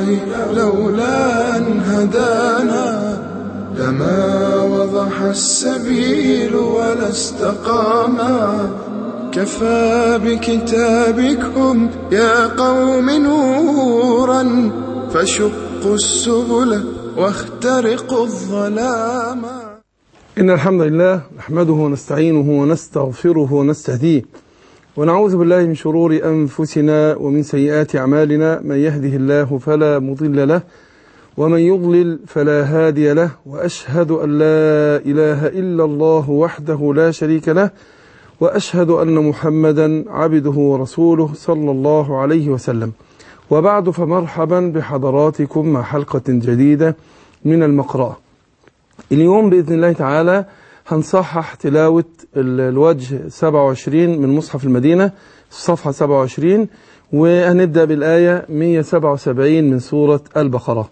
لولا أن هدانا لما وضح السبيل ولا استقاما كفى بكتابكم يا قوم نورا فشقوا السبل واخترقوا الظلام إن الحمد لله نحمده ونستعينه ونستغفره ونستهديه ونعوذ بالله من شرور أنفسنا ومن سيئات أعمالنا من يهده الله فلا مضل له ومن يضلل فلا هادي له وأشهد أن لا إله إلا الله وحده لا شريك له وأشهد أن محمدا عبده ورسوله صلى الله عليه وسلم وبعد فمرحبا بحضراتكم مع حلقة جديدة من المقرأة اليوم بإذن الله تعالى هنصحح تلاوة الوجه 27 من مصحف المدينة صفحة 27 وهنبدأ بالآية 177 من سورة البقرة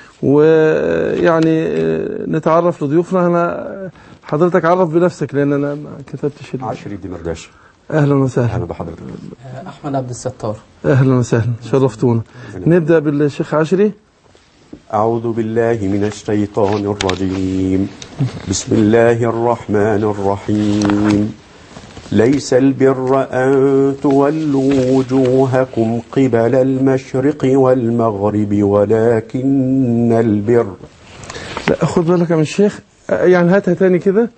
ويعني نتعرف لضيوفنا أنا حضرتك عرف بنفسك لأن أنا ما كتبتش ال- عشري دي مرداش أهلا وسهلا اهلا بحضرتك احمد عبد الستار أهلا وسهلا شرفتونا نبدأ بالشيخ عشري أعوذ بالله من الشيطان الرجيم بسم الله الرحمن الرحيم ليس البر أن تولوا وجوهكم قبل المشرق والمغرب ولكن البر لا خد بالك من الشيخ يعني هاتها تاني كده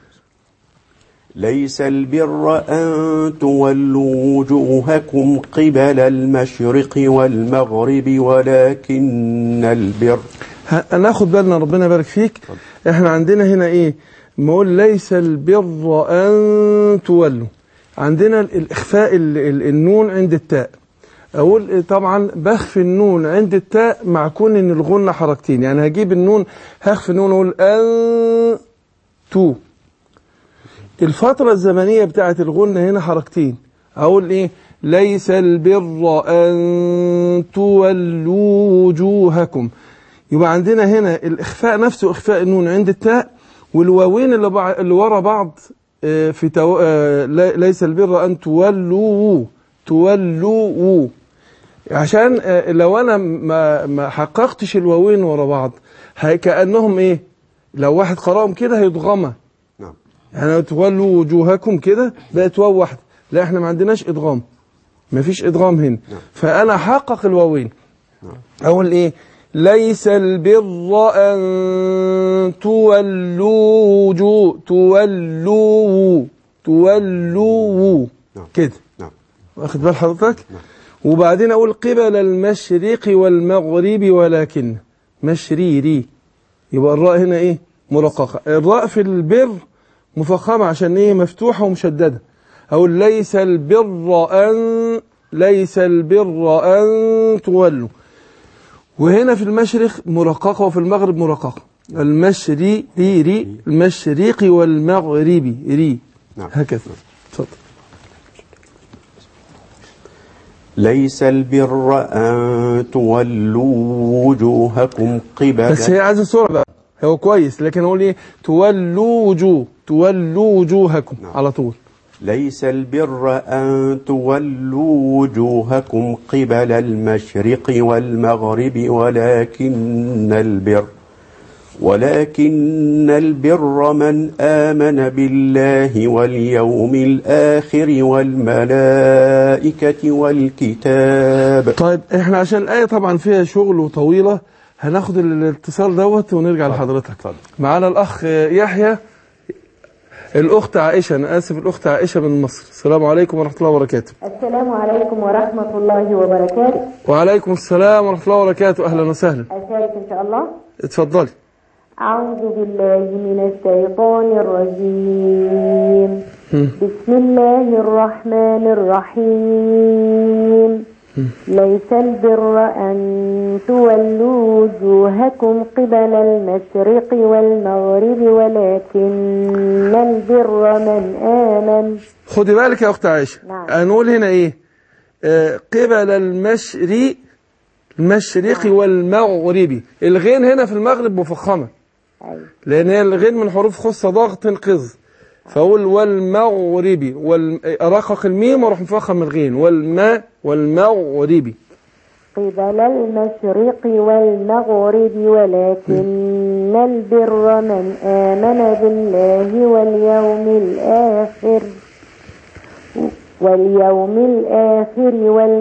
ليس البر أن تولوا وجوهكم قبل المشرق والمغرب ولكن البر ه- ناخد بالنا ربنا يبارك فيك احنا عندنا هنا ايه نقول ليس البر ان تولوا عندنا ال- الاخفاء ال- ال- النون عند التاء اقول إيه طبعا بخفي النون عند التاء مع كون ان الغنة حركتين يعني هجيب النون هخفي النون اقول ان تو الفترة الزمنية بتاعت الغنة هنا حركتين أقول إيه ليس البر أن تولوا وجوهكم يبقى عندنا هنا الإخفاء نفسه إخفاء النون عند التاء والواوين اللي, بع... اللي ورا بعض آه، في تو... آه، لي- ليس البر أن تولوا تولوا عشان آه، لو أنا ما, ما حققتش الواوين ورا بعض هي- كأنهم إيه لو واحد قرأهم كده هيضغمه نعم يعني تولوا وجوهكم كده بقت واو واحده لا احنا ما عندناش ادغام ما فيش ادغام هنا فانا حقق الواوين اقول ايه ليس البر ان تولوا وجوه تولوا تولوا نعم. كده نعم واخد بال حضرتك وبعدين اقول قبل المشرق والمغرب ولكن مشريري يبقى الراء هنا ايه مرققه الراء في البر مفخمه عشان ايه مفتوحه ومشدده اقول ليس البر ان ليس البر ان تولوا وهنا في المشرق مرققه وفي المغرب مرققه المشري ري ري المشرق والمغربي ري نعم. هكذا اتفضل ليس البر أن تولوا وجوهكم قبل بس هي عايزه سرعه بقى هو كويس لكن اقول ايه تولوا وجوه تولوا وجوهكم نعم. على طول ليس البر أن تولوا وجوهكم قبل المشرق والمغرب ولكن البر ولكن البر من آمن بالله واليوم الآخر والملائكة والكتاب طيب احنا عشان الايه طبعا فيها شغل وطويله هناخد الاتصال دوت ونرجع لحضرتك اتفضل. معانا الاخ يحيى الاخت عائشه انا اسف الاخت عائشه من مصر السلام عليكم ورحمه الله وبركاته السلام عليكم ورحمة الله وبركاته وعليكم السلام ورحمه الله وبركاته اهلا وسهلا أشارك إن شاء الله اتفضلي أعوذ بالله من الشيطان الرجيم بسم الله الرحمن الرحيم ليس البر أن تولوا وجوهكم قبل المشرق والمغرب ولكن البر من آمن خدي بالك يا اخت عائشه نعم. هنقول هنا ايه آه قبل المشرق المشرق والمغرب الغين هنا في المغرب مفخمه أيوة. لان هي الغين من حروف خصه ضغط قز فاقول والمغربي وال... ارقق الميم واروح مفخم الغين والماء والمغربي قبل المشرق والمغرب ولكن البر من آمن بالله واليوم الآخر واليوم الآخر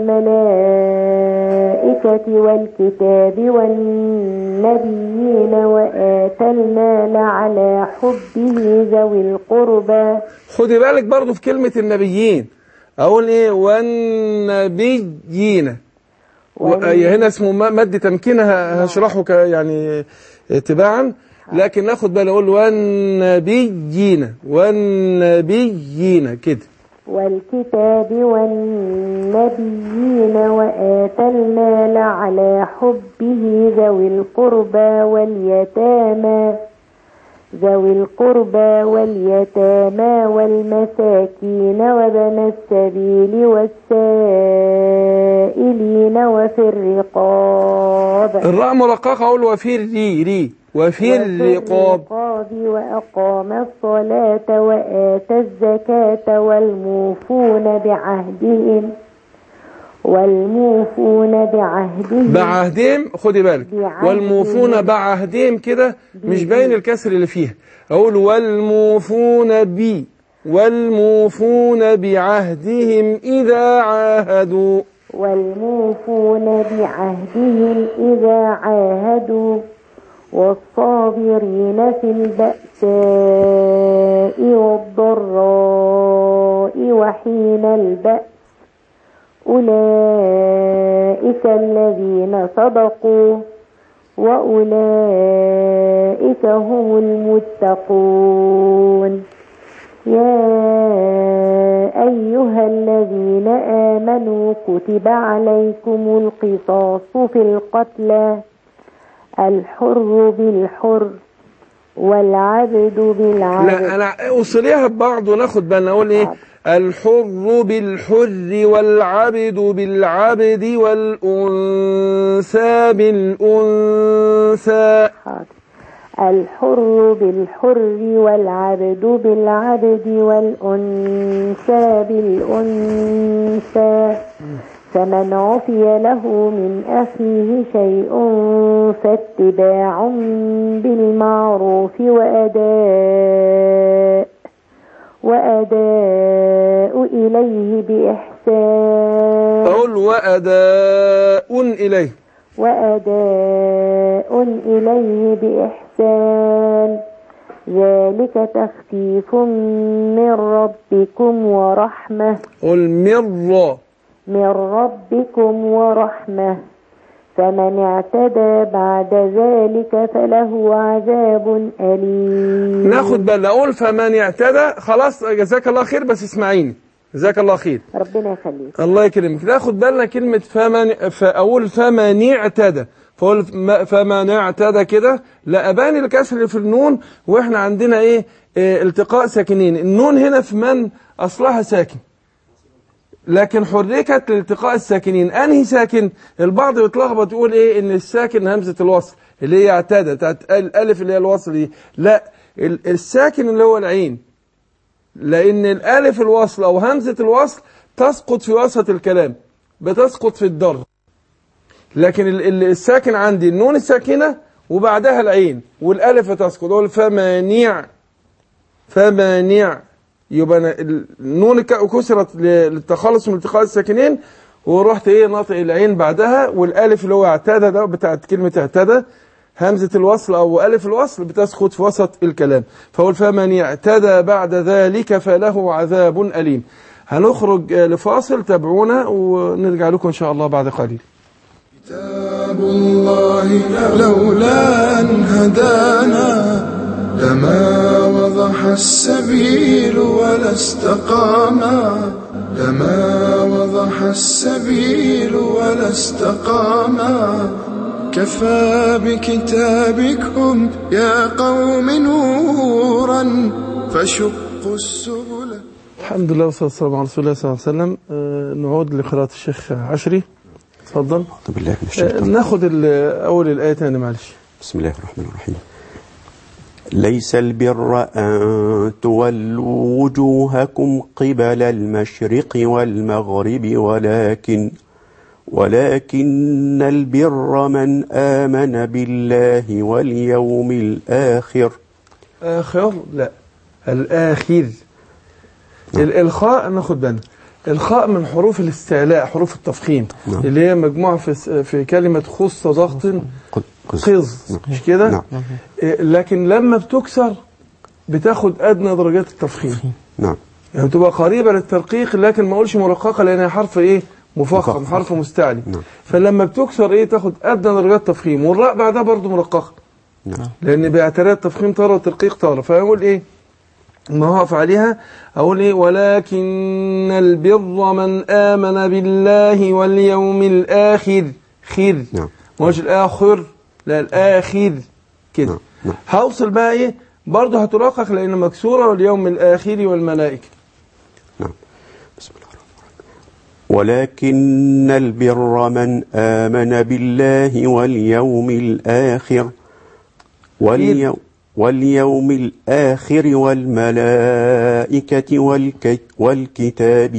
والملائكة والكتاب والنبيين وآتى المال على حبه ذوي القربى خدي بالك برضو في كلمة النبيين أقول إيه والنبيين و- هي هنا اسمه م- مد تمكين ه- هشرحه ك- يعني تباعا لكن ناخد بالي أقول والنبيين والنبيين كده والكتاب والنبيين وآتى المال على حبه ذوي القربى واليتامى ذوي القربى واليتامى والمساكين وابن السبيل والسائلين وفي الرقاب الراء مرققة أقول وفي الري ري وفي الرقاب الرقاب وأقام الصلاة وآتى الزكاة والموفون بعهدهم والموفون بعهدهم بعهدهم خدي بالك بعهدهم. والموفون بعهدهم كده مش باين الكسر اللي فيها اقول والموفون بي والموفون بعهدهم اذا عاهدوا والموفون بعهدهم إذا عاهدوا والصابرين في البأساء والضراء وحين البأس أولئك الذين صدقوا وأولئك هم المتقون يا أيها الذين آمنوا كتب عليكم القصاص في القتلى الحر بالحر والعبد بالعبد لا انا اوصليها ببعض وناخد بالنا اقول ايه الحر بالحر والعبد بالعبد والانثى بالانثى حاضر. الحر بالحر والعبد بالعبد والأنثى بالأنثى فمن عفي له من أخيه شيء فاتباع بالمعروف وأداء وأداء إليه بإحسان اقول واداء اليه وأداء إليه بإحسان ذلك تخفيف من ربكم ورحمة قل مر من ربكم ورحمة فمن اعتدى بعد ذلك فله عذاب أليم ناخد بالنا اقول فمن اعتدى خلاص جزاك الله خير بس اسمعيني جزاك الله خير ربنا يخليك الله يكرمك ناخد بالنا كلمة فمن فأقول فمن اعتدى فأقول م- فمن اعتدى كده لا أبان الكسر في النون وإحنا عندنا إيه, إيه التقاء ساكنين النون هنا في من أصلها ساكن لكن حركت لالتقاء الساكنين أنهي ساكن البعض بيتلخبط يقول إيه إن الساكن همزة الوصل اللي هي اعتدى بتاعت الألف اللي هي الوصل دي لا ال- الساكن اللي هو العين لأن الألف الوصل أو همزة الوصل تسقط في وسط الكلام بتسقط في الضر لكن ال- ال- الساكن عندي النون الساكنة وبعدها العين والألف تسقط أقول فمانيع فمانيع يبقى أنا النون ك- كسرت ل- للتخلص من التقاء الساكنين ورحت ايه ناطق العين بعدها والالف اللي هو اعتدى ده بتاعت كلمه اعتدى همزه الوصل او الف الوصل بتسقط في وسط الكلام فاقول فمن اعتدى بعد ذلك فله عذاب اليم هنخرج آه، لفاصل تابعونا ونرجع لكم ان شاء الله بعد قليل كتاب الله لولا أن هدانا لما وضح السبيل ولا استقاما لما وضح السبيل ولا استقاما كفى بكتابكم يا قوم نورا فشقوا السبل الحمد لله والصلاه والسلام على رسول الله صلى الله عليه وسلم آه، نعود لقراءه الشيخ عشري اتفضل أعوذ بالله من آه، الشيطان ناخد ال- اول الايه تاني معلش بسم الله الرحمن الرحيم ليس البر أن تولوا وجوهكم قبل المشرق والمغرب ولكن ولكن البر من آمن بالله واليوم الآخر آخر لا الآخر ال- الخاء ناخد بالنا الخاء من حروف الاستعلاء حروف التفخيم نعم. اللي هي مجموعة في س- في كلمة خص ضغط قز- قز. قز مش كده نعم إيه، لكن لما بتكسر بتاخد أدنى درجات التفخيم نعم يعني بتبقى قريبة للترقيق لكن ما اقولش مرققة لأن هي حرف إيه مفخم مفخم. حرف مستعلي نعم. فلما بتكسر إيه تاخد أدنى درجات تفخيم والراء بعدها برضو مرققة نعم لأن باعتراض تفخيم تارة وترقيق تارة فأقول إيه ما هقف عليها أقول إيه ولكن البر من آمن بالله واليوم الآخر خير نعم ما هوش الآخر لا الآخر كده نعم. نعم. هوصل بقى إيه برضه هترقق لأن مكسورة واليوم الآخر والملائكة نعم بسم الله الرحمن الرحيم ولكن البر من آمن بالله واليوم الآخر واليوم واليوم الآخر والملائكة والك والكتاب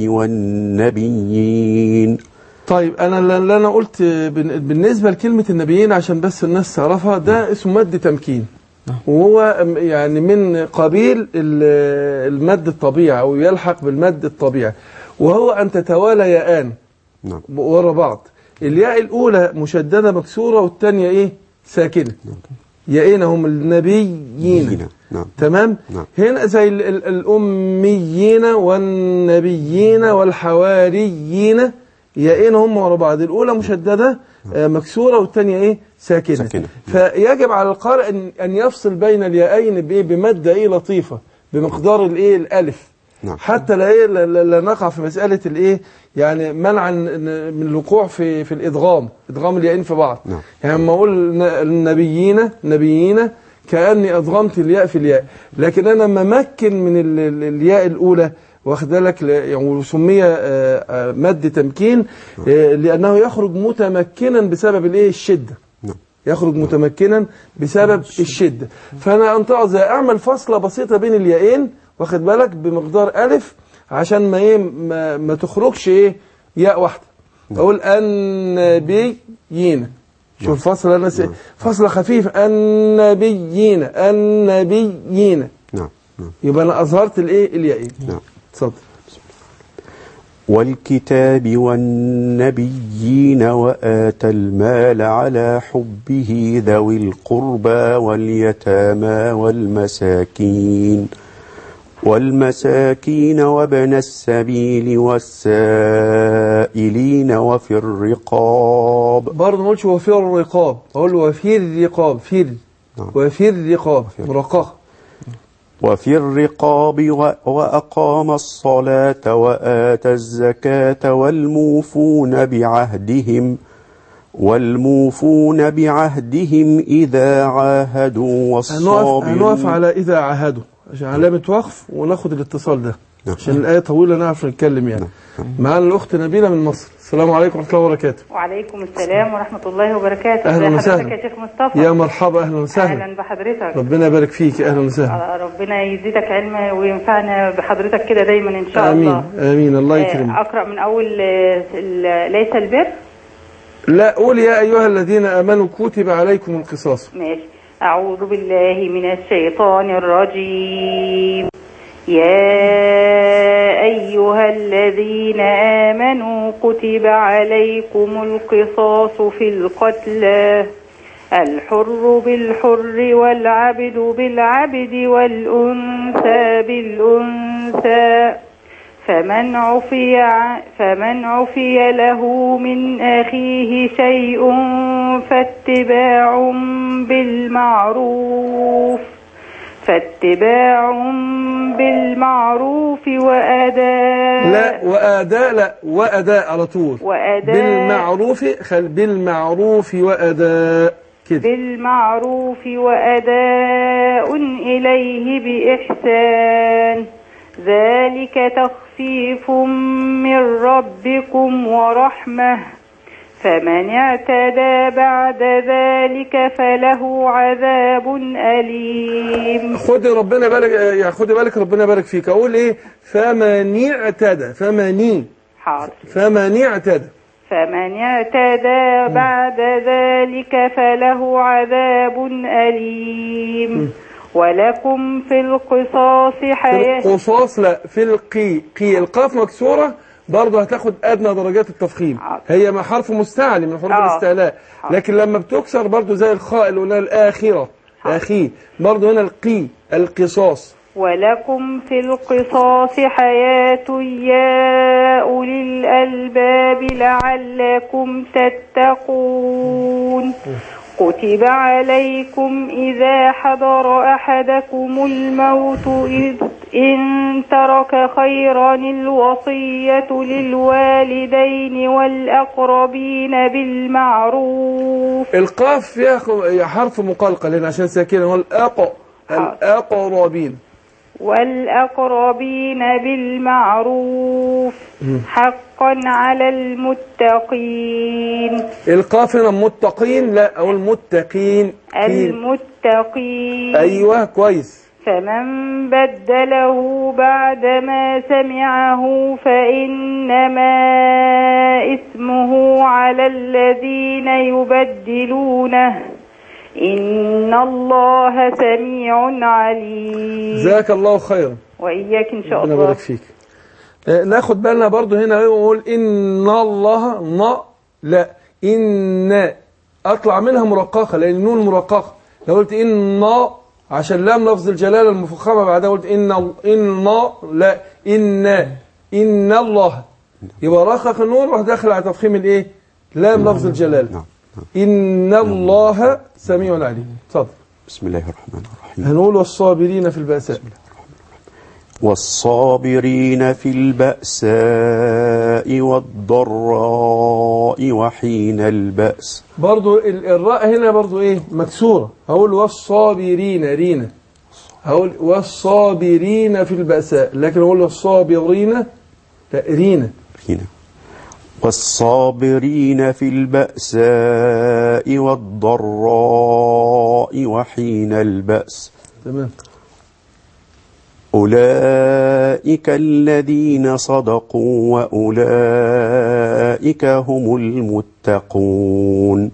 والنبيين طيب انا اللي انا قلت بن- بالنسبه لكلمه النبيين عشان بس الناس تعرفها ده اسمه مد تمكين وهو أم- يعني من قبيل ال- المد الطبيعي او يلحق بالمد الطبيعي وهو ان تتوالى ياءان نعم ورا بعض الياء الاولى مشدده مكسوره والثانيه ايه ساكنه ياءين هم النبيين نعم تمام نعم. هنا زي ال- ال- الأميين والنبيين والحواريين يائين هم ورا بعض الأولى مشددة آه، مكسورة والثانية إيه ساكنة, ساكنة. فيجب على القارئ أن, أن يفصل بين اليائين بإيه بمادة إيه لطيفة بمقدار الإيه الألف نعم. حتى لا إيه لا, لا, لا نقع في مسألة الإيه يعني منعا من الوقوع في في الإدغام إدغام اليائين في بعض نعم. يعني لما أقول ن- النبيين نبيين كأني أضغمت الياء في الياء لكن أنا ممكن من ال- ال- الياء الأولى واخد بالك ل- يعني وسمي آه، آه، مد تمكين آه، لأنه يخرج متمكنا بسبب الإيه الشدة نعم يخرج متمكنا بسبب الشدة فأنا أنطق زي أعمل فصلة بسيطة بين اليائين واخد بالك بمقدار ألف عشان ما إيه ما, ما تخرجش إيه ياء واحدة أقول النبيين شوف فصل أنا س... فصلة خفيفة النبيين النبيين نعم نعم يبقى أنا أظهرت الإيه اليائين نعم اتفضل والكتاب والنبيين وآتى المال على حبه ذوي القربى واليتامى والمساكين والمساكين وابن السبيل والسائلين وفي الرقاب برضه ما قلتش وفي الرقاب أقول وفي الرقاب في نعم. وفي الرقاب مرققة وفي الرقاب و- وأقام الصلاة وآتى الزكاة والموفون بعهدهم والموفون بعهدهم إذا عاهدوا هنقف, والصابرين هنقف على إذا عاهدوا عشان علامة وقف وناخد الاتصال ده نعم. عشان الآية طويلة نعرف نتكلم يعني معانا الأخت نبيلة من مصر السلام عليكم ورحمة الله وبركاته وعليكم السلام ورحمة الله وبركاته أهلا ازي وسهلا. حضرتك يا شيخ مصطفى يا مرحبا أهلا وسهلا أهلا بحضرتك ربنا يبارك فيك أهلا وسهلا آه، ربنا يزيدك علم وينفعنا بحضرتك كده دايما إن شاء آمين الله آمين الله آه، يكرمك أقرأ من أول آه، ال- ليس البر لا قول يا أيها الذين آمنوا كتب عليكم القصاص ماشي أعوذ بالله من الشيطان الرجيم يا أيها الذين آمنوا كتب عليكم القصاص في القتلى الحر بالحر والعبد بالعبد والأنثى بالأنثى فمن عفي ع- فمن عفي له من أخيه شيء فاتباع بالمعروف فاتباع بالمعروف وأداء لا وأداء لا وأداء على طول وأداء بالمعروف خل بالمعروف وأداء كده بالمعروف وأداء إليه بإحسان ذلك تخفيف من ربكم ورحمة فمن اعتدى بعد ذلك فله عذاب أليم خد ربنا بالك يعني خد بالك ربنا يبارك فيك اقول ايه فمن اعتدى فمن حاضر فمن اعتدى فمن اعتدى بعد ذلك فله عذاب أليم ولكم في القصاص في حياة القصاص لا في القي قي القاف مكسورة برضه هتاخد أدنى درجات التفخيم حاضر. هي ما حرف مستعلي من حروف آه. الاستعلاء حاضر. لكن لما بتكسر برضه زي الخاء اللي قلنا الآخرة أخيه برضه هنا القي القصاص ولكم في القصاص حياة يا أولي الألباب لعلكم تتقون كتب عليكم إذا حضر أحدكم الموت إذ إن ترك خيرا الوصية للوالدين والأقربين بالمعروف القاف فيها خ- حرف مقلقل هنا عشان ساكنة هو الأق حاضر. الأقربين والأقربين بالمعروف حقا على المتقين القاف هنا متقين لا أو المتقين كين. المتقين أيوه كويس فمن بدله بعدما سمعه فإنما إثمه على الذين يبدلونه إن الله سميع عليم جزاك الله خيرا وإياك إن شاء ربنا الله يبارك فيك آه، ناخد بالنا برضو هنا ونقول ان الله ن لا ان اطلع منها مرققه لان النون مرققه لو قلت ان عشان لام لفظ الجلاله المفخمه بعدها قلت ان ان لا ان ان الله يبقى رقق النون وراح داخل على تفخيم الايه لام لفظ الجلاله نعم ان الله سميع عليم اتفضل بسم الله الرحمن الرحيم هنقول والصابرين في البأساء والصابرين في البأساء والضراء وحين البأس برضو ال- الراء هنا برضو ايه مكسورة هقول والصابرين رينا هقول والصابرين في البأساء لكن اقول والصابرين لا رينا هنا والصابرين في البأساء والضراء وحين البأس تمام أولئك الذين صدقوا وأولئك هم المتقون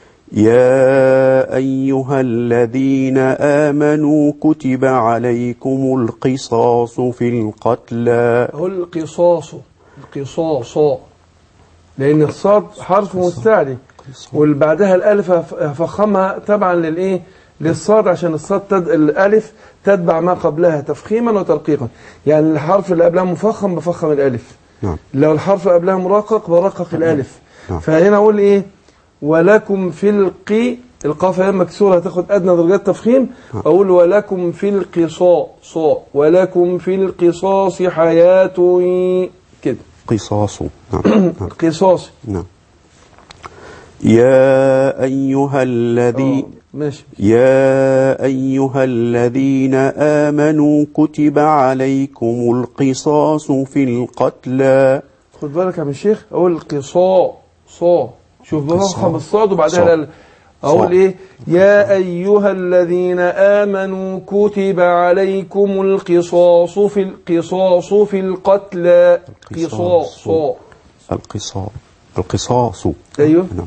يا أيها الذين آمنوا كتب عليكم القصاص في القتلى اقول القصاص القصاص لان الصاد حرف مستعلي واللي بعدها الالف هف- هفخمها تبعا للايه للصاد عشان الصاد تد... الالف تتبع ما قبلها تفخيما وترقيقا يعني الحرف اللي قبلها مفخم بفخم الالف نعم لو الحرف قبلها مرقق برقق الالف نعم. فهنا اقول ايه ولكم في القي القاف هي مكسوره هتاخد ادنى درجات تفخيم اقول ولكم في القصاص صا ولكم في القصاص حياه كده قصاص نعم نعم, قصاص نعم. يا أيها الذي ماشي يا أيها الذين آمنوا كتب عليكم القصاص في القتلى خد بالك يا عم الشيخ اقول القصاص صا شوف بفخم الصاد وبعدها صاد. الالف اقول صاد. ايه يا ايها الذين امنوا كتب عليكم القصاص في القصاص في القتلى قصاص صا. القصاص القصاص ايوه نعم.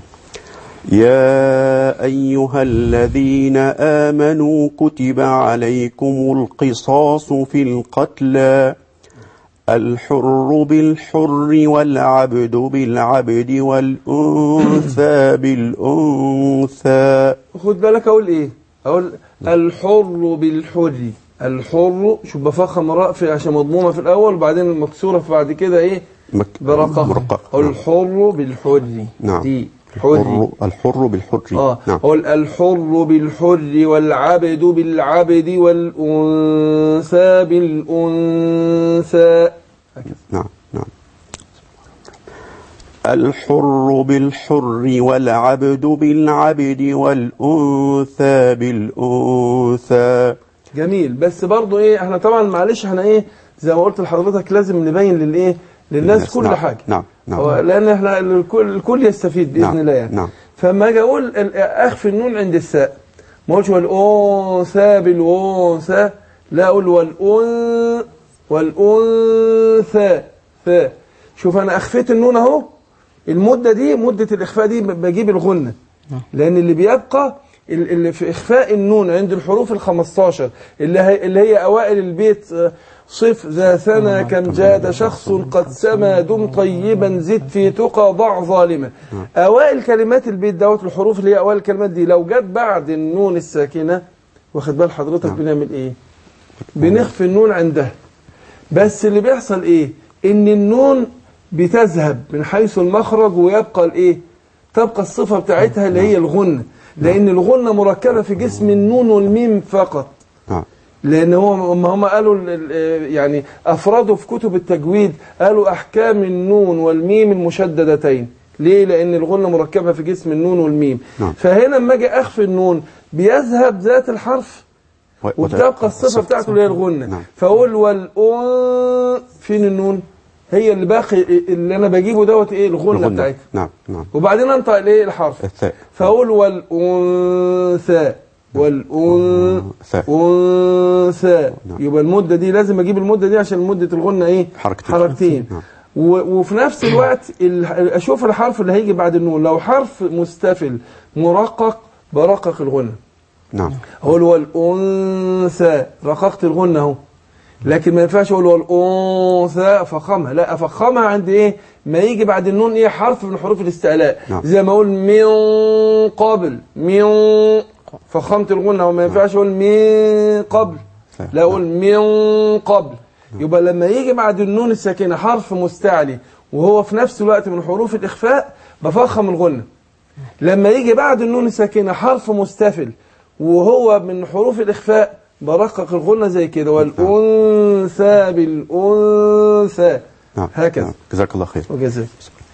يا أيها الذين آمنوا كتب عليكم القصاص في القتلى الحر بالحر والعبد بالعبد والأنثى بالأنثى خد بالك اقول ايه اقول الحر بالحر الحر شوف بفخم راء في عشان مضمومه في الاول وبعدين المكسوره في بعد كده ايه مك... برقه مرقق اقول نعم. الحر بالحر نعم. دي حر الحر, الحر بالحر اه نعم اقول الحر بالحر والعبد بالعبد والانثى بالانثى نعم نعم الحر بالحر والعبد بالعبد والأنثى بالأنثى جميل بس برضو ايه احنا طبعا معلش احنا ايه زي ما قلت لحضرتك لازم نبين للايه للناس للناس، كل نعم، حاجه نعم، نعم. هو لان احنا الكل, الكل يستفيد باذن نعم، الله يعني نعم. فما اجي اقول ال- اخفي النون عند الساء ما اقولش والانثى بالانثى لا اقول والأن والانثى ثا شوف انا اخفيت النون اهو المدة دي مدة الإخفاء دي بجيب الغنة لأن اللي بيبقى ال- اللي في إخفاء النون عند الحروف ال 15 اللي هي, اللي هي أوائل البيت آه، صف ذا ثنى كم جاد شخص قد سما دم طيبا زد في تقى ضع ظالما أوائل كلمات البيت دوت الحروف اللي هي أوائل الكلمات دي لو جت بعد النون الساكنة واخد بال حضرتك بنعمل إيه؟ بنخفي النون عندها بس اللي بيحصل ايه ان النون بتذهب من حيث المخرج ويبقى الايه تبقى الصفة بتاعتها اللي هي الغنة لان الغنة مركبة في جسم النون والميم فقط نعم لان هو ما هم قالوا ال- ال- يعني افرادوا في كتب التجويد قالوا احكام النون والميم المشددتين ليه لان الغنة مركبة في جسم النون والميم نعم. فهنا لما اجي اخفي النون بيذهب ذات الحرف و- وت- وبتبقى الصفة بتاعته اللي هي الغنة نعم. فأقول والأن فين النون هي اللي باقي اللي أنا بجيبه دوت إيه الغنة, الغنة. بتاعتها نعم نعم وبعدين أنطق الإيه الحرف الثاء فأقول والأنثى والأن ثاء. أنثى نعم. يبقى المدة دي لازم أجيب المدة دي عشان مدة الغنة إيه حركتين. حركتين نعم. و- وفي نفس الوقت ال- أشوف الحرف اللي هيجي بعد النون لو حرف مستفل مرقق برقق الغنة نعم اقول والانثى رققت الغنه اهو لكن ما ينفعش اقول والانثى افخمها لا افخمها عند ايه ما يجي بعد النون ايه حرف من حروف الاستعلاء نعم. زي ما اقول من قبل من فخمت الغنه وما ينفعش اقول من قبل صحيح. لا اقول من قبل يبقى لما يجي بعد النون الساكنه حرف مستعلي وهو في نفس الوقت من حروف الاخفاء بفخم الغنه لما يجي بعد النون الساكنة حرف مستفل وهو من حروف الإخفاء برقق الغنة زي كده والأنثى بالأنثى نعم هكذا نعم. جزاك الله خير وجزاك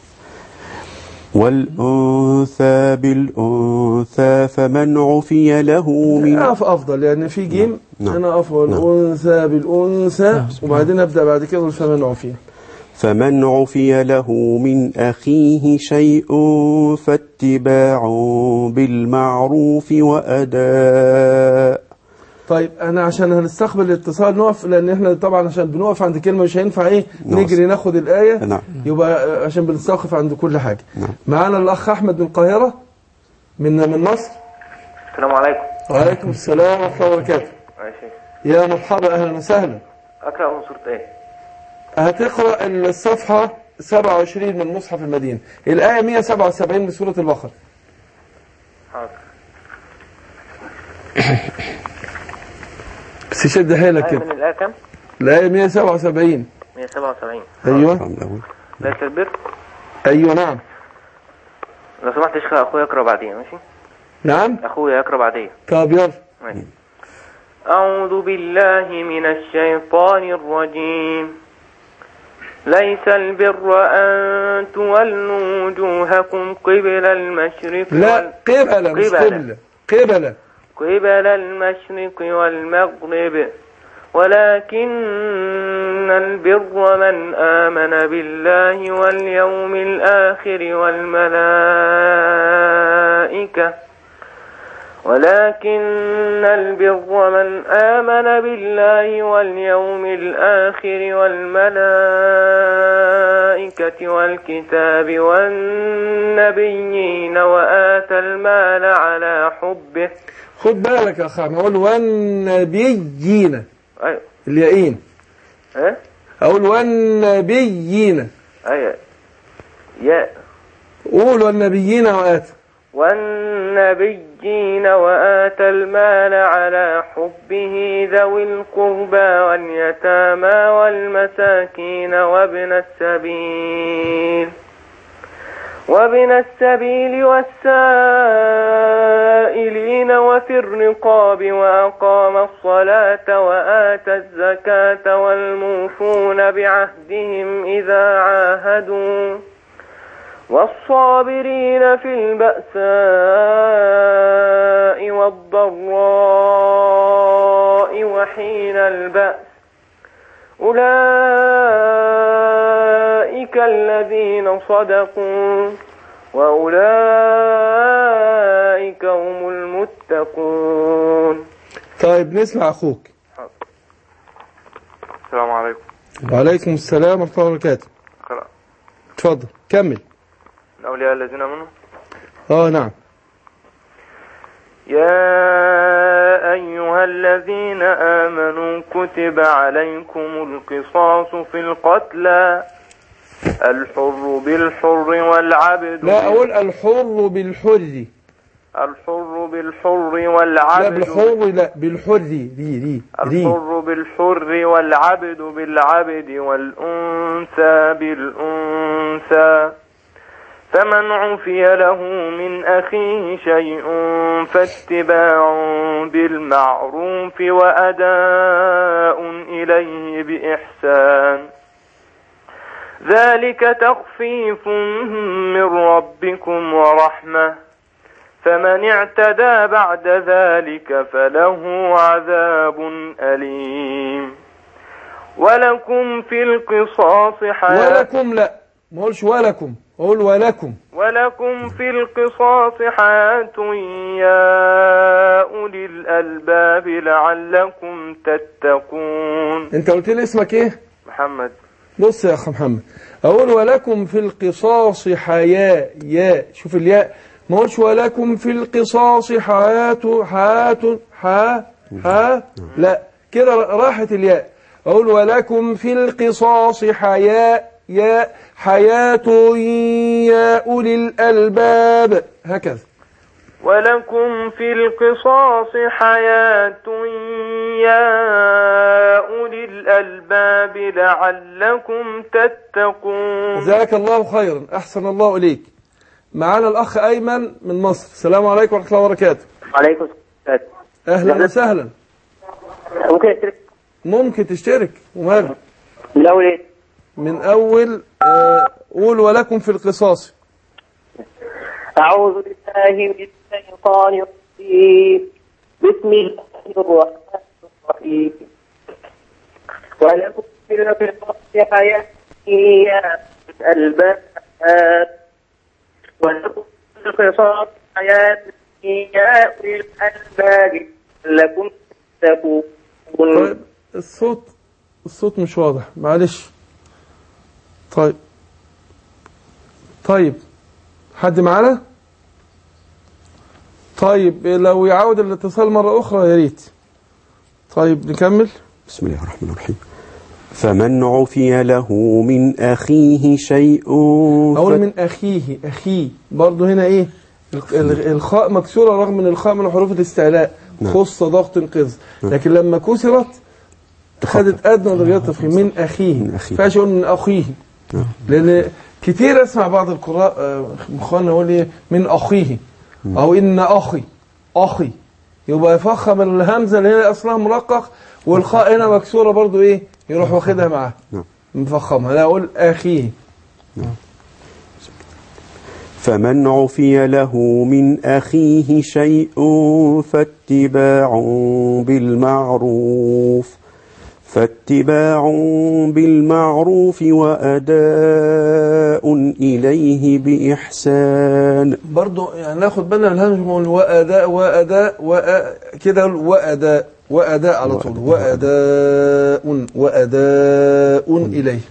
والأنثى بالأنثى فمن عفي له من أقف أفضل يعني في جيم نعم. أنا أقف والأنثى بالأنثى وبعدين أبدأ بعد كده فمن عفية فمن عفي له من أخيه شيء فاتباع بالمعروف وأداء طيب أنا عشان هنستقبل الاتصال نقف لأن إحنا طبعا عشان بنقف عند كلمة مش هينفع إيه نعم. نجري ناخد الآية نعم. يبقى عشان بنستوقف عند كل حاجة نعم. معانا الأخ أحمد من القاهرة من من مصر السلام عليكم وعليكم السلام ورحمة الله وبركاته ماشي يا مرحبا أهلا وسهلا اقرا من سوره ايه هتقرأ الصفحة 27 من مصحف المدينة الآية 177 من سورة البقرة حاضر بس شد حيلك آية كده من الآية كام؟ الآية 177 177 أيوه الأول ليس البر أيوه نعم لو سمحت يا شيخ أخويا يقرأ بعدين ماشي؟ نعم أخويا يقرأ بعدين طب يلا ماشي أعوذ بالله من الشيطان الرجيم ليس البر أن تولوا وجوهكم قبل المشرق لا قبلة مش قبلة. قبلة قبلة قبل المشرق والمغرب ولكن البر من آمن بالله واليوم الآخر والملائكة ولكن البر من آمن بالله واليوم الآخر والملائكة والكتاب والنبيين وآتى المال على حبه خد بالك يا أخي أقول والنبيين أيوة الياءين إيه؟ أقول والنبيين أيوة يا قول والنبيين وآتوا والنبيين وآتى المال على حبه ذوي القربى واليتامى والمساكين وابن السبيل وابن السبيل والسائلين وفي الرقاب وأقام الصلاة وآتى الزكاة والموفون بعهدهم إذا عاهدوا والصابرين في البأساء والضراء وحين البأس أولئك الذين صدقوا وأولئك هم المتقون طيب نسمع أخوك السلام عليكم وعليكم السلام ورحمة الله وبركاته قرأ اتفضل كمل من أولياء الذين آمنوا اه نعم يا أيها الذين آمنوا كتب عليكم القصاص في القتلى الحر بالحر والعبد لا بال- اقول الحر بالحر الحر بالحر لا والعبد بالحر لا بالحر دي دي دي الحر بالحر والعبد بالعبد والأنثى بالأنثى فمن عفي له من أخيه شيء فاتباع بالمعروف وأداء إليه بإحسان ذلك تخفيف من ربكم ورحمة فمن اعتدى بعد ذلك فله عذاب أليم ولكم في القصاص حياة ولكم لا ما اقولش ولكم اقول ولكم ولكم في القصاص حياة يا أولي الألباب لعلكم تتقون انت قلت لي اسمك ايه محمد بص يا اخ محمد اقول ولكم في القصاص حياة يا شوف الياء ما اقولش ولكم في القصاص حياة حياة ح ح لا كده راحت الياء اقول ولكم في القصاص حياة يا حياة يا أولي الألباب هكذا ولكم في القصاص حياة يا أولي الألباب لعلكم تتقون جزاك الله خيرا أحسن الله إليك معانا الأخ أيمن من مصر السلام عليكم ورحمة الله وبركاته عليكم السلام أهلا وسهلا ممكن اشترك ممكن تشترك وماله من الاول ايه؟ من أول آه، قول ولكم في القصاص اعوذ بالله من الشيطان الرجيم بسم الله الرحمن الرحيم ولكم في القصاص حياة يا الباب ولكم في القصاص حياة يا أولي الألباب لكم تتقون طيب الصوت الصوت مش واضح معلش طيب طيب حد معانا طيب لو يعود الاتصال مرة أخرى يا ريت طيب نكمل بسم الله الرحمن الرحيم فمن عفي له من أخيه شيء أقول فت- من أخيه أخيه برضه هنا إيه ال- ال- الخاء مكسورة رغم أن الخاء من حروف الاستعلاء نعم. خص ضغط انقذ لكن لما كسرت خدت أدنى درجات التفخيم من أخيه من ما أخيه. ينفعش أقول من أخيه نعم. لأن كتير أسمع بعض القراء آه، إخواننا يقول إيه من أخيه أو إن أخي أخي يبقى يفخم الهمزة اللي هي أصلها مرقق والخاء هنا مكسورة برضو إيه يروح واخدها معاه نعم. مفخمها لا أقول أخيه فمن عفي له من أخيه شيء فاتباع بالمعروف فاتباع بالمعروف وأداء إليه بإحسان برضو يعني ناخد بالنا من الهمزة نقول وأداء وأداء وأ... كده نقول وأداء وأداء على طول وأداء وأداء إليه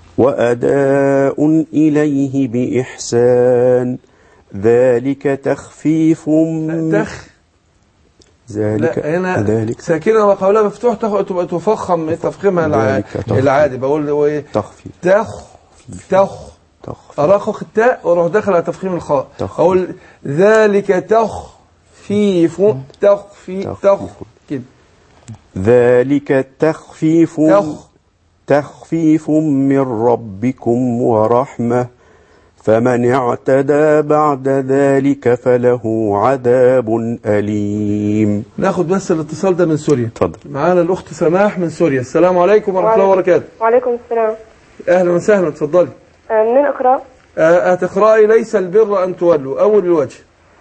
وأداء إليه بإحسان ذلك تخفيف من تخ ذلك لا هنا ذلك ساكنة وقولها مفتوح تاخد تبقى تفخم تفخيمها الع... ذلك تخفيف. العادي بقول هو ايه تخفيف تخ تخ تخفيف أراخخ التاء وأروح داخل على تفخيم الخاء تخفيف. أقول ذلك تخفيف تخفي تخ تخفيف. كده ذلك تخفيف تخ تخفيف من ربكم ورحمة فمن اعتدى بعد ذلك فله عذاب أليم ناخد بس الاتصال ده من سوريا اتفضل معانا الأخت سماح من سوريا السلام عليكم ورحمة الله وبركاته وعليكم السلام أهلا وسهلا اتفضلي آه، منين أقرأ؟ آه، هتقرأي ليس البر أن تولوا أول الوجه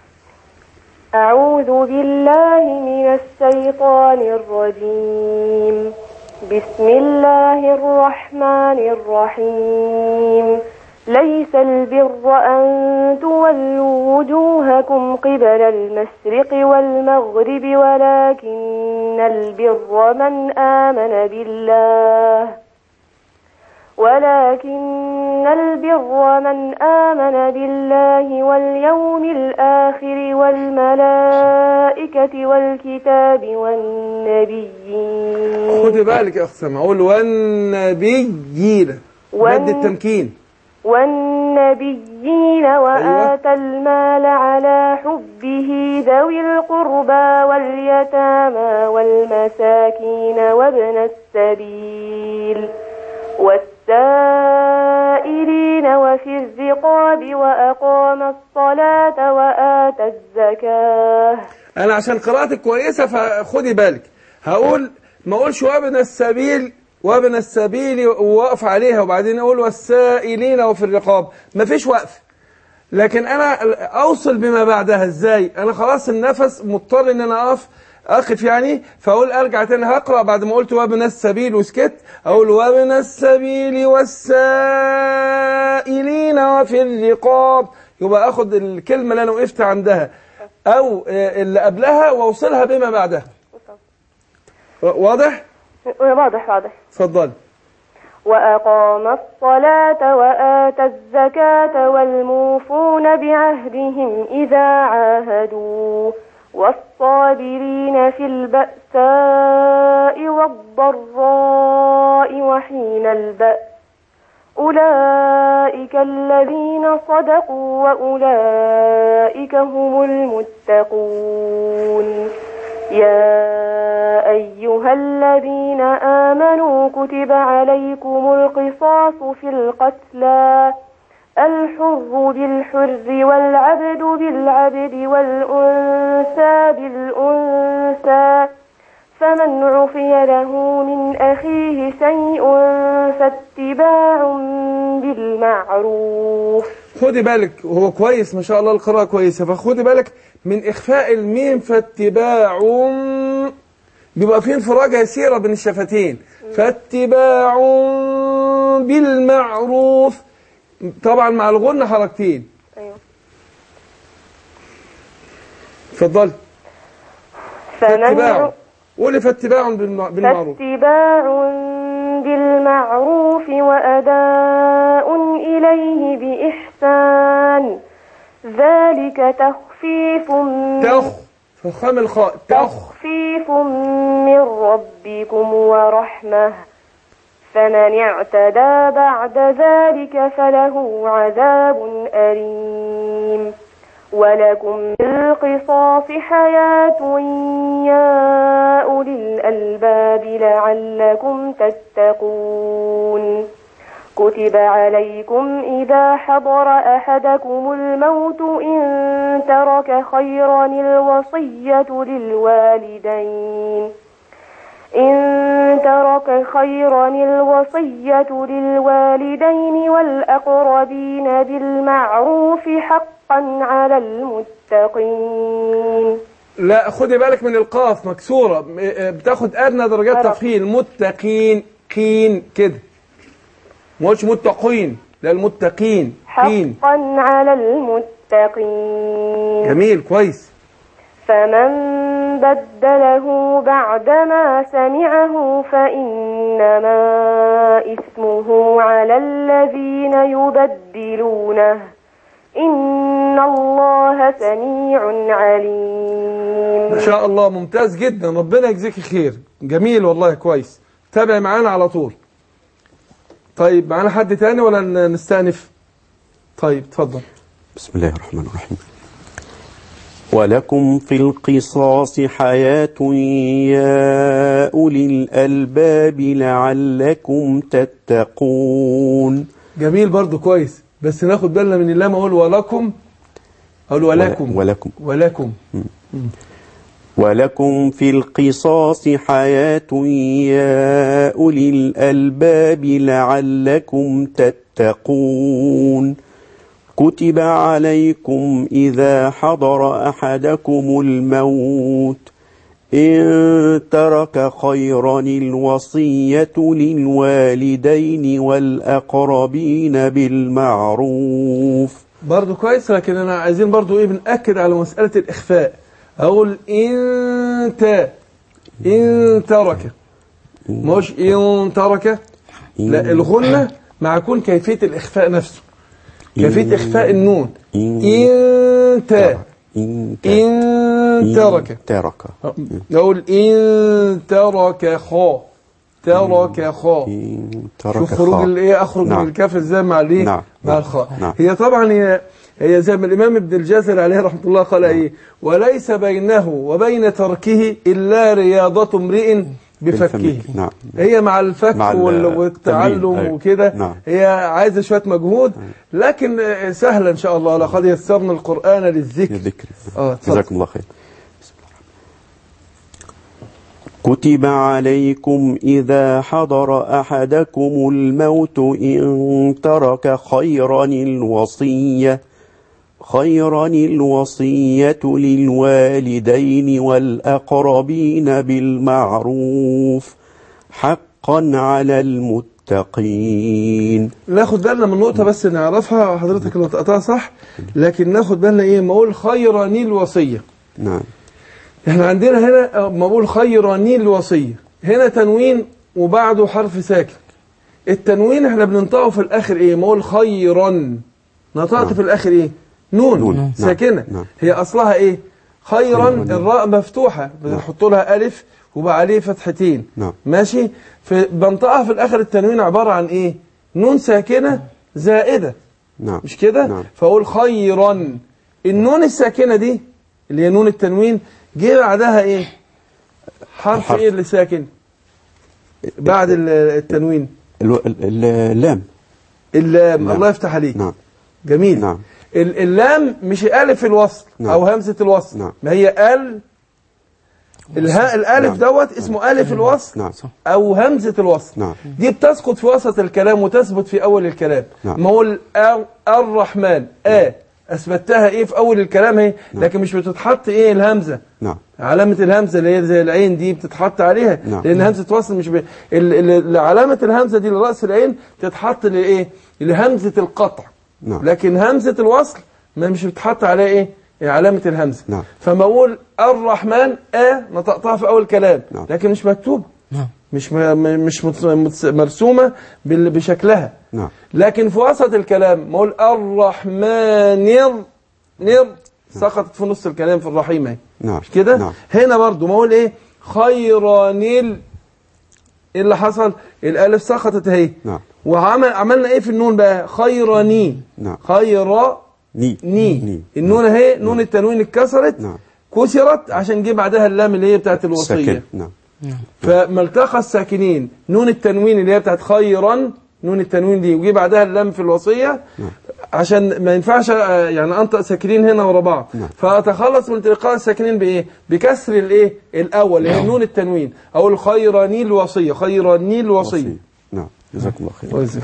أعوذ بالله من الشيطان الرجيم بسم الله الرحمن الرحيم ليس البر أن تولوا وجوهكم قبل المشرق والمغرب ولكن البر من آمن بالله ولكن البر من آمن بالله واليوم الآخر والملائكة والكتاب والنبيين خدي بالك يا أخت سما أقول والنبيين وال- مد التمكين والنبيين وآتى المال على حبه ذوي القربى واليتامى والمساكين وابن السبيل والسائلين وفي الرقاب وأقام الصلاة وآتى الزكاة أنا عشان قراءتك كويسة فخدي بالك هقول ما أقولش وابن السبيل وابن السبيل ووقف عليها وبعدين أقول والسائلين وفي الرقاب مفيش وقف لكن أنا أوصل بما بعدها إزاي أنا خلاص النفس مضطر إن أنا أقف أقف يعني فأقول أرجع تاني هقرأ بعد ما قلت وابن السبيل وسكت أقول وابن السبيل والسائلين وفي الرقاب يبقى أخد الكلمة اللي أنا وقفت عندها أو آه، اللي قبلها وأوصلها بما بعدها واضح؟ واضح واضح اتفضل وأقام الصلاة وآتى الزكاة والموفون بعهدهم إذا عاهدوا والصابرين في البأساء والضراء وحين البأس أولئك الذين صدقوا وأولئك هم المتقون يا أيها الذين آمنوا كتب عليكم القصاص في القتلى الحر بالحر والعبد بالعبد والأنثى بالأنثى فمن عفي له من أخيه شيء فاتباع بالمعروف خدي بالك هو كويس ما شاء الله القراءة كويسة فخدي بالك من إخفاء الميم فاتباع بيبقى فيه انفراجة يسيرة بين الشفتين فاتباع بالمعروف طبعا مع الغنة حركتين أيوة. اتفضل فمن فاتباع قولي فاتباع بالمع- بالمعروف فاتباع بالمعروف وأداء إليه بإحسان ذلك تخفيف تخ فخام الخاء تخ تخفيف من ربكم ورحمة فمن اعتدى بعد ذلك فله عذاب أليم ولكم في القصاص حياة يا أولي الألباب لعلكم تتقون كتب عليكم إذا حضر أحدكم الموت إن ترك خيرا الوصية للوالدين إن ترك خيرا الوصية للوالدين والأقربين بالمعروف حقا على المتقين لا خدي بالك من القاف مكسورة م- آه، بتاخد أدنى درجات عرفت. تفخيم متقين قين كده ما قلتش متقين لا المتقين قين حقا على المتقين جميل كويس فمن بدله بعدما سمعه فإنما إثمه على الذين يبدلونه إن الله سميع عليم ما شاء الله ممتاز جدا ربنا يجزيك خير جميل والله كويس تابع معانا على طول طيب معانا حد تاني ولا ن- نستأنف طيب اتفضل بسم الله الرحمن الرحيم ولكم في القصاص حياة يا أولي الألباب لعلكم تتقون جميل برضو كويس بس ناخد بالنا من اللام اقول ولكم اقول ولكم ولكم ولكم ولكم في القصاص حياة يا أولي الألباب لعلكم تتقون كتب عليكم إذا حضر أحدكم الموت إن ترك خيرا الوصية للوالدين والأقربين بالمعروف برضو كويس لكن انا عايزين برضو ايه بنأكد على مسألة الإخفاء اقول انت ان ترك مش ان ترك لا الغنة مع كون كيفية الإخفاء نفسه كيفية إخفاء النون إن إن تا إن إن ترك ترك نقول إن ترك خا ترك خا إن ترك شوف خروج خاء. الايه اخرج نعم. من الكاف ازاي مع الايه نعم. مع نعم. الخاء نعم. هي طبعا هي هي زي ما الامام ابن الجزر عليه رحمه الله قال ايه وليس بينه وبين تركه الا رياضه امرئ بفكه بالفم. نعم. هي مع الفك مع ال- وال- التمرين. والتعلم أيوة. وكده نعم. هي عايزه شويه مجهود لكن آه، سهله ان شاء الله لقد يسرنا القران للذكر الذكر اه اتفضل. جزاكم الله خير كتب عليكم إذا حضر أحدكم الموت إن ترك خيرا الوصية خيرا الوصية للوالدين والأقربين بالمعروف حقا على المتقين ناخد بالنا من نقطة بس نعرفها حضرتك اللي نطقتها صح لكن ناخد بالنا ايه ما اقول خيراني الوصية نعم احنا عندنا هنا آه، ما بقول خيراني الوصية هنا تنوين وبعده حرف ساكن التنوين احنا بننطقه في الاخر ايه ما اقول خيرا نطقت نعم. في الاخر ايه نون, نون. نعم. ساكنة نعم. هي اصلها ايه خيرا خيراً. الراء مفتوحة بنحط لها الف وبقى عليه فتحتين نعم. ماشي فبنطقها في الاخر التنوين عبارة عن ايه نون ساكنة زائدة نعم مش كده نعم. فاقول خيرا النون الساكنه دي اللي هي نون التنوين جه بعدها ايه حرف حرف. ايه اللي ساكن بعد ال- التنوين الو- ال- ال- اللام اللام نعم. الله يفتح عليك نعم جميل نعم. ال- اللام مش الف الوصل نعم. او همزه الوصل نعم. ما هي ال الها الالف نعم. دوت اسمه الف الوصل نعم او همزه الوصل نعم. دي بتسقط في وسط الكلام وتثبت في اول الكلام نعم. ما هو ال- الر- الرحمن ا اثبتها ايه في اول الكلام اهي لكن مش بتتحط ايه الهمزه نعم علامة الهمزة اللي هي زي العين دي بتتحط عليها نعم. لأن همزة وصل مش ب... ال... ال... علامة الهمزة دي لرأس العين تتحط لإيه؟ لهمزة القطع نعم. لكن همزة الوصل ما مش بتحط عليها إيه؟ علامة الهمزة نعم. فما أقول الرحمن آ نطقتها في أول كلام نعم. لكن مش مكتوبة نعم مش م... م- مش مت... مت... مرسومة بال... بشكلها نعم لكن في وسط الكلام ما أقول الرحمن نر نر سقطت في نص الكلام في الرحيم اهي نعم مش كده نعم هنا برضو ما اقول ايه خيرانيل ايه اللي حصل الالف سقطت اهي نعم وعمل عملنا ايه في النون بقى خيراني نعم خيراني ني ني النون اهي نون التنوين اتكسرت نعم كسرت عشان جه بعدها اللام اللي هي بتاعت الوصيه ساكن نعم فما التقى الساكنين نون التنوين اللي هي بتاعت خيرا نون التنوين دي وجي بعدها اللام في الوصيه عشان ما ينفعش آه، يعني انطق ساكنين هنا ورا بعض نعم. فاتخلص من التقاء الساكنين بايه بكسر الايه الاول اللي هي نون التنوين او الخيراني الوصيه خيراني الوصيه وصي. نعم جزاكم الله خير وزكت.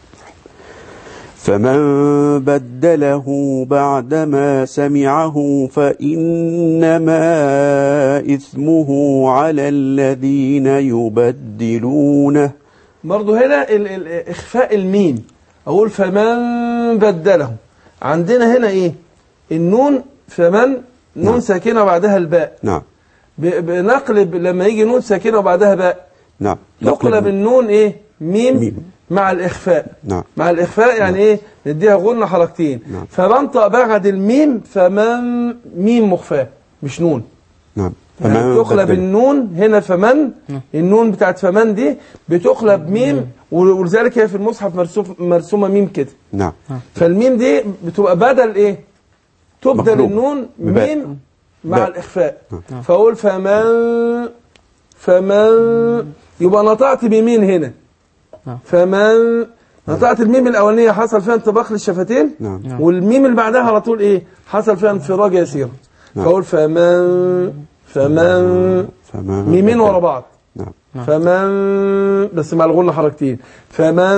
فمن بدله بعدما سمعه فإنما إثمه على الذين يبدلونه برضو هنا ال ال اخفاء الميم اقول فمن بدله عندنا هنا ايه النون فمن نون نعم. ساكنه وبعدها الباء نعم ب- بنقلب لما يجي نون ساكنه وبعدها باء نعم تقلب النون ايه ميم, ميم. مع الاخفاء نعم مع الاخفاء يعني ايه نديها غنة حركتين نعم. فبنطق بعد الميم فمن ميم مخفاه مش نون نعم يعني تقلب بدله. النون هنا فمن النون بتاعت فمن دي بتقلب ميم ولذلك هي في المصحف مرسوم مرسومه ميم كده نعم فالميم دي بتبقى بدل ايه تبدل مقلوب. النون بباء. ميم مع باء. الاخفاء فاقول فمن فمن يبقى نطقت بيمين هنا نعم. فمن نطقت الميم الاولانيه حصل فيها انطباق للشفتين نعم والميم اللي بعدها على طول ايه حصل فيها انفراج يسير نعم. فاقول فمن فمن فما ميمين بدله. ورا بعض نعم فمن بس مع الغنة حركتين فمن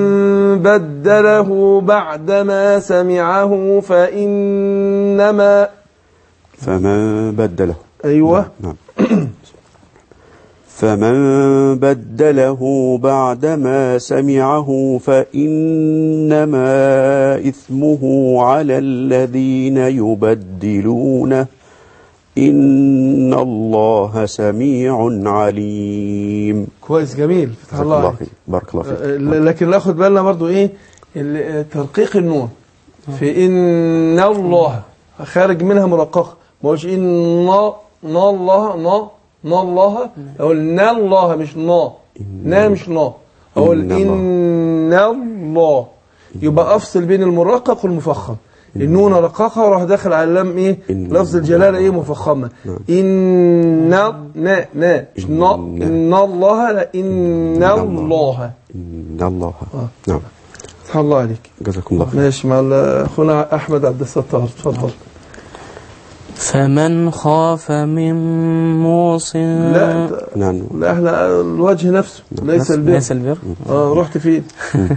بدله بعدما سمعه فإنما فما بدله أيوة نعم فمن بدله بعدما سمعه فإنما إثمه على الذين يبدلونه إن الله سميع عليم كويس جميل فتح جزاك الله الله عليك خير بارك الله فيك آه، لكن ناخد بالنا برضو ايه ال- ترقيق النون في ان الله خارج منها مرققه ما قولش ان ن الله ن ن الله اقول ن الله مش نا نا مش نا اقول إن الله. ان الله يبقى افصل بين المرقق والمفخم النون رققها وراح داخل على اللام ايه إن لفظ الجلاله ايه مفخمه ان نا نا مش نا إن. ان الله لا ان الله إن الله نعم فتح الله عليك جزاكم الله خير ماشي مع ال- اخونا احمد عبد الستار اتفضل فمن خاف من موص لا أنت- نعم لا احنا الوجه نفسه ليس البر ليس البر اه رحت فين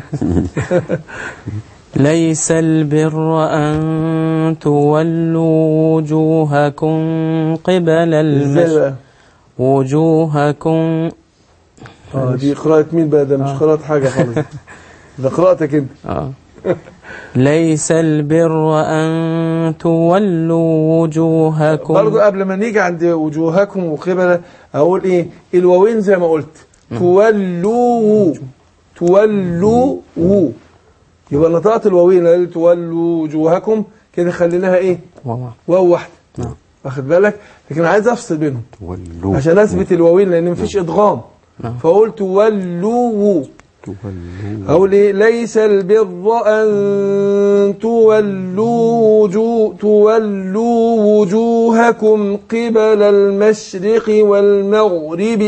ليس البر أن تولوا وجوهكم قبل ازاي المشرق بقى وجوهكم اه دي قراءة مين بقى ده مش قراءة حاجة خالص ده قراءتك انت آه. ليس البر أن تولوا وجوهكم برضو قبل ما نيجي عند وجوهكم وقبلة اقول ايه الواوين زي ما قلت تولوا تولوا يبقى نطقت الواوين اللي تولوا وجوهكم كده خليناها ايه واو. واو واحدة نعم. واخد بالك لكن عايز افصل بينهم تولوا عشان اثبت الواوين لان مفيش ادغام نعم. فاقول تولوا تولوا أقول إيه ليس البر أن تولوا وجو تولوا وجوهكم قبل المشرق والمغرب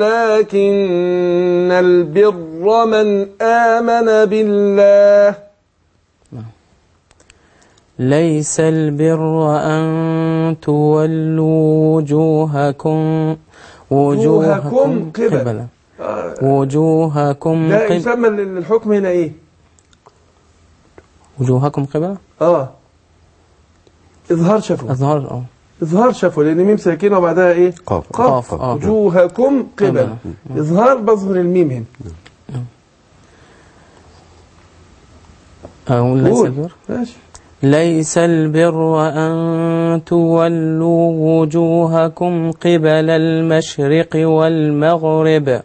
ولكن البر من آمن بالله ليس البر أن تولوا وجوهكم وجوهكم قبل. قبل وجوهكم ده قبل يسمى ال- الحكم هنا إيه وجوهكم قبل آه إظهار شفوي أظهر اه إظهار شفوي لأن ميم ساكنة وبعدها إيه قاف قاف آه. وجوهكم قبل قبل. إظهار بظهر الميم هنا أقول ليس قول. البر ماشي ليس البر أن تولوا وجوهكم قبل المشرق والمغرب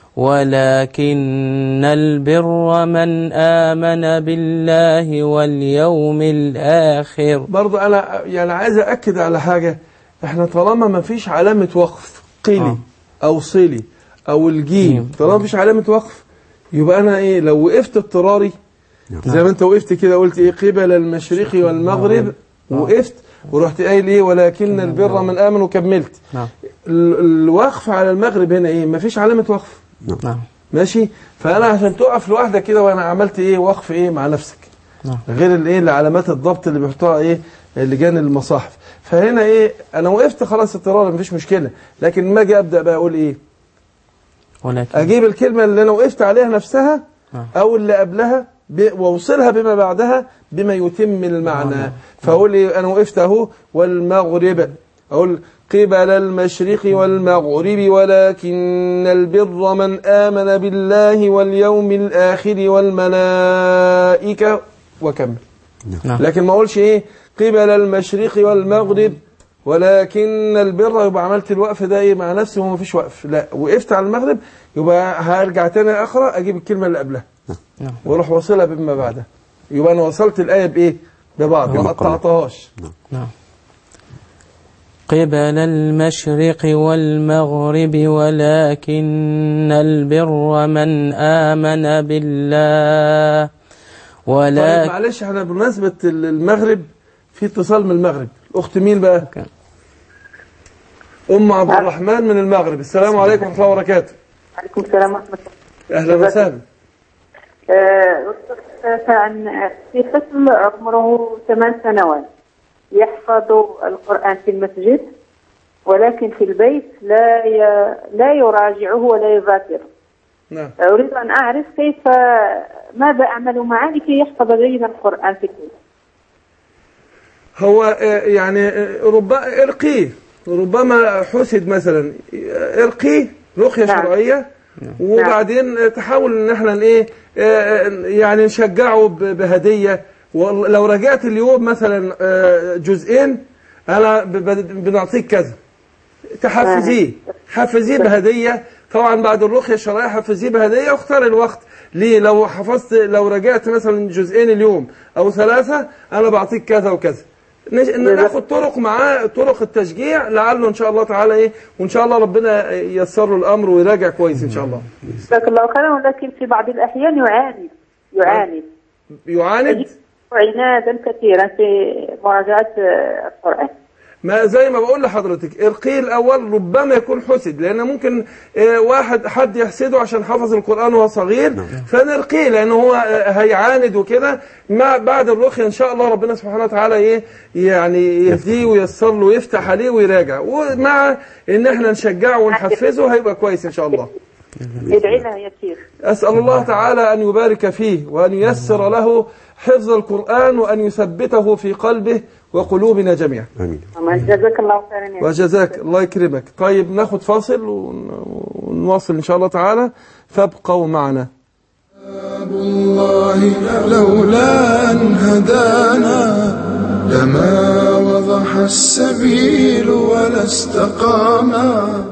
ولكن البر من آمن بالله واليوم الآخر برضو انا يعني عايز اكد على حاجه احنا طالما ما فيش علامه وقف قيلي آه. او صلي او الجيم جيم. طالما ما فيش علامه وقف يبقى انا ايه لو وقفت اضطراري زي ما انت وقفت كده قلت ايه قبل المشرق والمغرب وقفت ورحت قايل ايه ولكن البر من امن وكملت نعم ال- الوقف على المغرب هنا ايه ما فيش علامه وقف نعم ماشي فانا عشان تقف لوحدك كده وانا عملت ايه وقف ايه مع نفسك نعم. غير الايه العلامات الضبط اللي بيحطوها ايه لجان المصاحف فهنا ايه انا وقفت خلاص اضطرارا مفيش مشكله لكن ما اجي ابدا بقى اقول ايه ولكن اجيب الكلمه اللي انا وقفت عليها نفسها نعم. او اللي قبلها ب- واوصلها بما بعدها بما يتم المعنى فاقول ايه انا وقفت اهو والمغرب اقول قبل المشرق والمغرب ولكن البر من آمن بالله واليوم الآخر والملائكة وكمل نعم. لكن ما اقولش ايه قبل المشرق والمغرب ولكن البر يبقى عملت الوقف ده ايه مع نفسي وما فيش وقف لا وقفت على المغرب يبقى هرجع تاني اقرا اجيب الكلمه اللي قبلها نعم. واروح واصلها بما بعدها يبقى انا وصلت الايه بايه ببعض ما بما قبلها. قطعتهاش نعم قبل المشرق والمغرب ولكن البر من آمن بالله طيب ولكن معلش احنا بمناسبه المغرب في اتصال من المغرب الاخت مين بقى أوكي. ام عبد الرحمن من المغرب السلام عليكم ورحمه الله وبركاته عليكم السلام ورحمة الله اهلا وسهلا آه، أستاذ كان في طفل عمره ثمان سنوات يحفظ القرآن في المسجد ولكن في البيت لا ي... لا يراجعه ولا يذاكره نعم أريد أن أعرف كيف ماذا أعمل معه لكي يحفظ جيدا القرآن في البيت هو آه، يعني آه، ربما ارقيه ربما حسد مثلا آه، ارقيه رقيه نعم. شرعيه وبعدين آه، تحاول ان احنا ايه آه، يعني نشجعه ب- بهديه ولو رجعت اليوم مثلا آه، جزئين انا ب- ب- بنعطيك كذا تحفزيه حفزيه بهديه طبعا بعد الرقيه الشرعيه حفزيه بهديه واختار الوقت ليه لو حفظت لو رجعت مثلا جزئين اليوم او ثلاثه انا بعطيك كذا وكذا نج- ناخد طرق معاه طرق التشجيع لعله ان شاء الله تعالى ايه وان شاء الله ربنا ييسر له الامر ويراجع كويس ان شاء الله جزاك الله خيرا ولكن في بعض الأحيان يعاني يعاني يعاند عنادا كثيرا في مراجعة آه، القرآن ما زي ما بقول لحضرتك القي الاول ربما يكون حسد لان ممكن آه، واحد حد يحسده عشان حفظ القران وهو صغير فنرقيه لان هو آه، هيعاند وكده مع بعد الرقيه ان شاء الله ربنا سبحانه وتعالى ايه يعني يهديه وييسر له ويفتح عليه ويراجع ومع ان احنا نشجعه ونحفزه هيبقى كويس ان شاء الله ادعي لها يا شيخ أسأل الله تعالى أن يبارك فيه وأن ييسر له حفظ القرآن وأن يثبته في قلبه وقلوبنا جميعا آمين جزاك الله خيرا يا وجزاك الله يكرمك طيب ناخد فاصل ون- ونواصل إن شاء الله تعالى فابقوا معنا كتاب الله لولا أن هدانا لما وضح السبيل ولا استقاما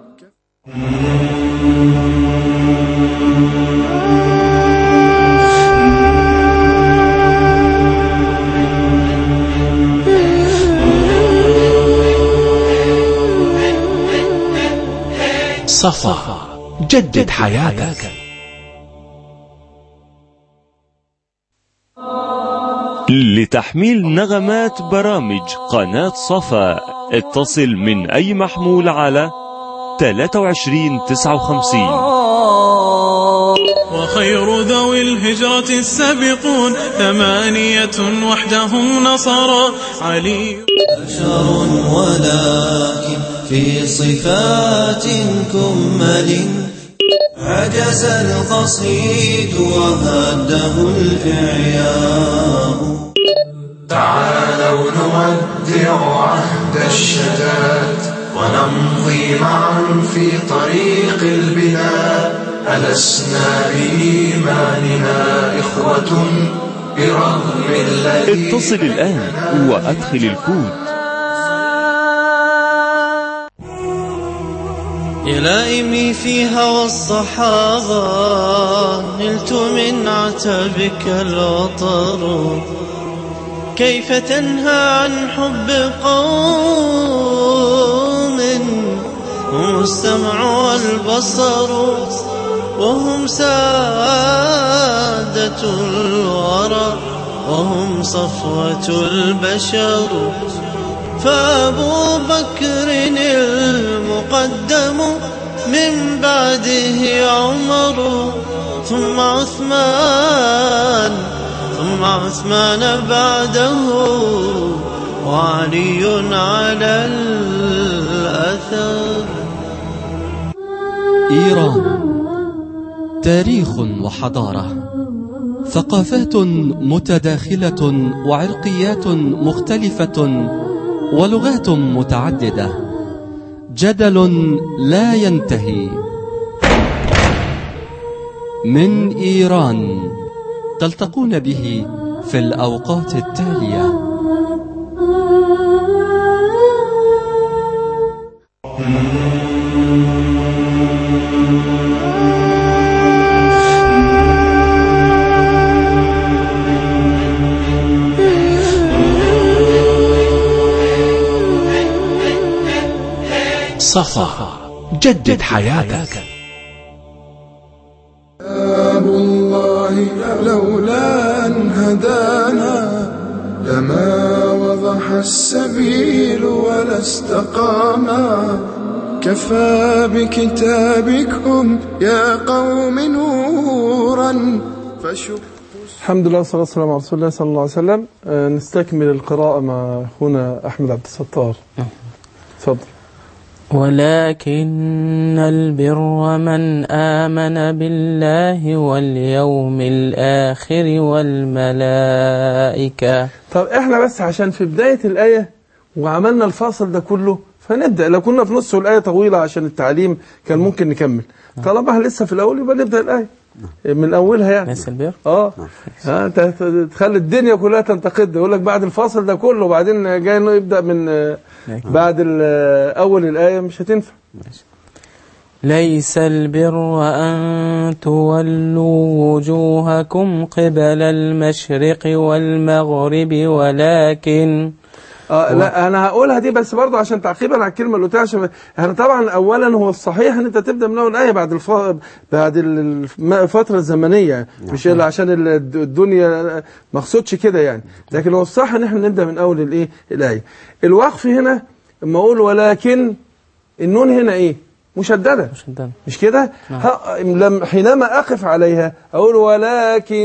صفا جدد حياتك لتحميل نغمات برامج قناة صفا اتصل من أي محمول على 23 59 وخير ذوي الهجرة السابقون ثمانية وحدهم نصرا علي بشر ولكن في صفات كمل عجز القصيد وهده الإعياء تعالوا نودع عهد الشتات ونمضي معا في طريق البناء ألسنا بإيماننا إخوة برغم الذي اتصل الآن وأدخل الكود يا لائمي في هوى الصحابة نلت من عتبك الوطر كيف تنهى عن حب قوم هم السمع والبصر وهم سادة الورى وهم صفوة البشر فأبو بكر المقدم من بعده عمر ثم عثمان ثم عثمان بعده وعلي على الأثر إيران تاريخ وحضارة ثقافات متداخلة وعرقيات مختلفة ولغات متعددة جدل لا ينتهي من إيران تلتقون به في الأوقات التالية صفا جدد حياتك كتاب الله لولا أن هدانا لما وضح السبيل ولا استقاما كفى بكتابكم يا قوم نورا فشق الحمد لله والصلاة والسلام على رسول الله صلى الله عليه وسلم آه، نستكمل القراءة مع أخونا أحمد عبد الستار تفضل ولكن البر من آمن بالله واليوم الآخر والملائكة طب احنا بس عشان في بداية الآية وعملنا الفاصل ده كله فنبدأ لو كنا في نص الآية طويلة عشان التعليم كان ممكن نكمل طالما احنا لسه في الأول يبقى نبدأ الآية من اولها يعني ليس البر اه ها انت تخلي الدنيا كلها تنتقد يقول لك بعد الفصل ده كله وبعدين جاي انه يبدا من آه، بعد ال- آه، اول الايه مش هتنفع ليس البر أن تولوا وجوهكم قبل المشرق والمغرب ولكن اه لا انا هقولها دي بس برضه عشان تعقيبا على الكلمه اللي قلتها عشان احنا طبعا اولا هو الصحيح ان انت تبدا من اول ايه بعد الف... بعد الم- الفتره الزمنيه مش الا عشان ال- الدنيا ما اقصدش كده يعني لكن هو الصح ان احنا نبدا من اول الايه الايه الوقف هنا اما اقول ولكن النون هنا ايه مشدده مشددة مش كده ها- لم حينما اقف عليها اقول ولكن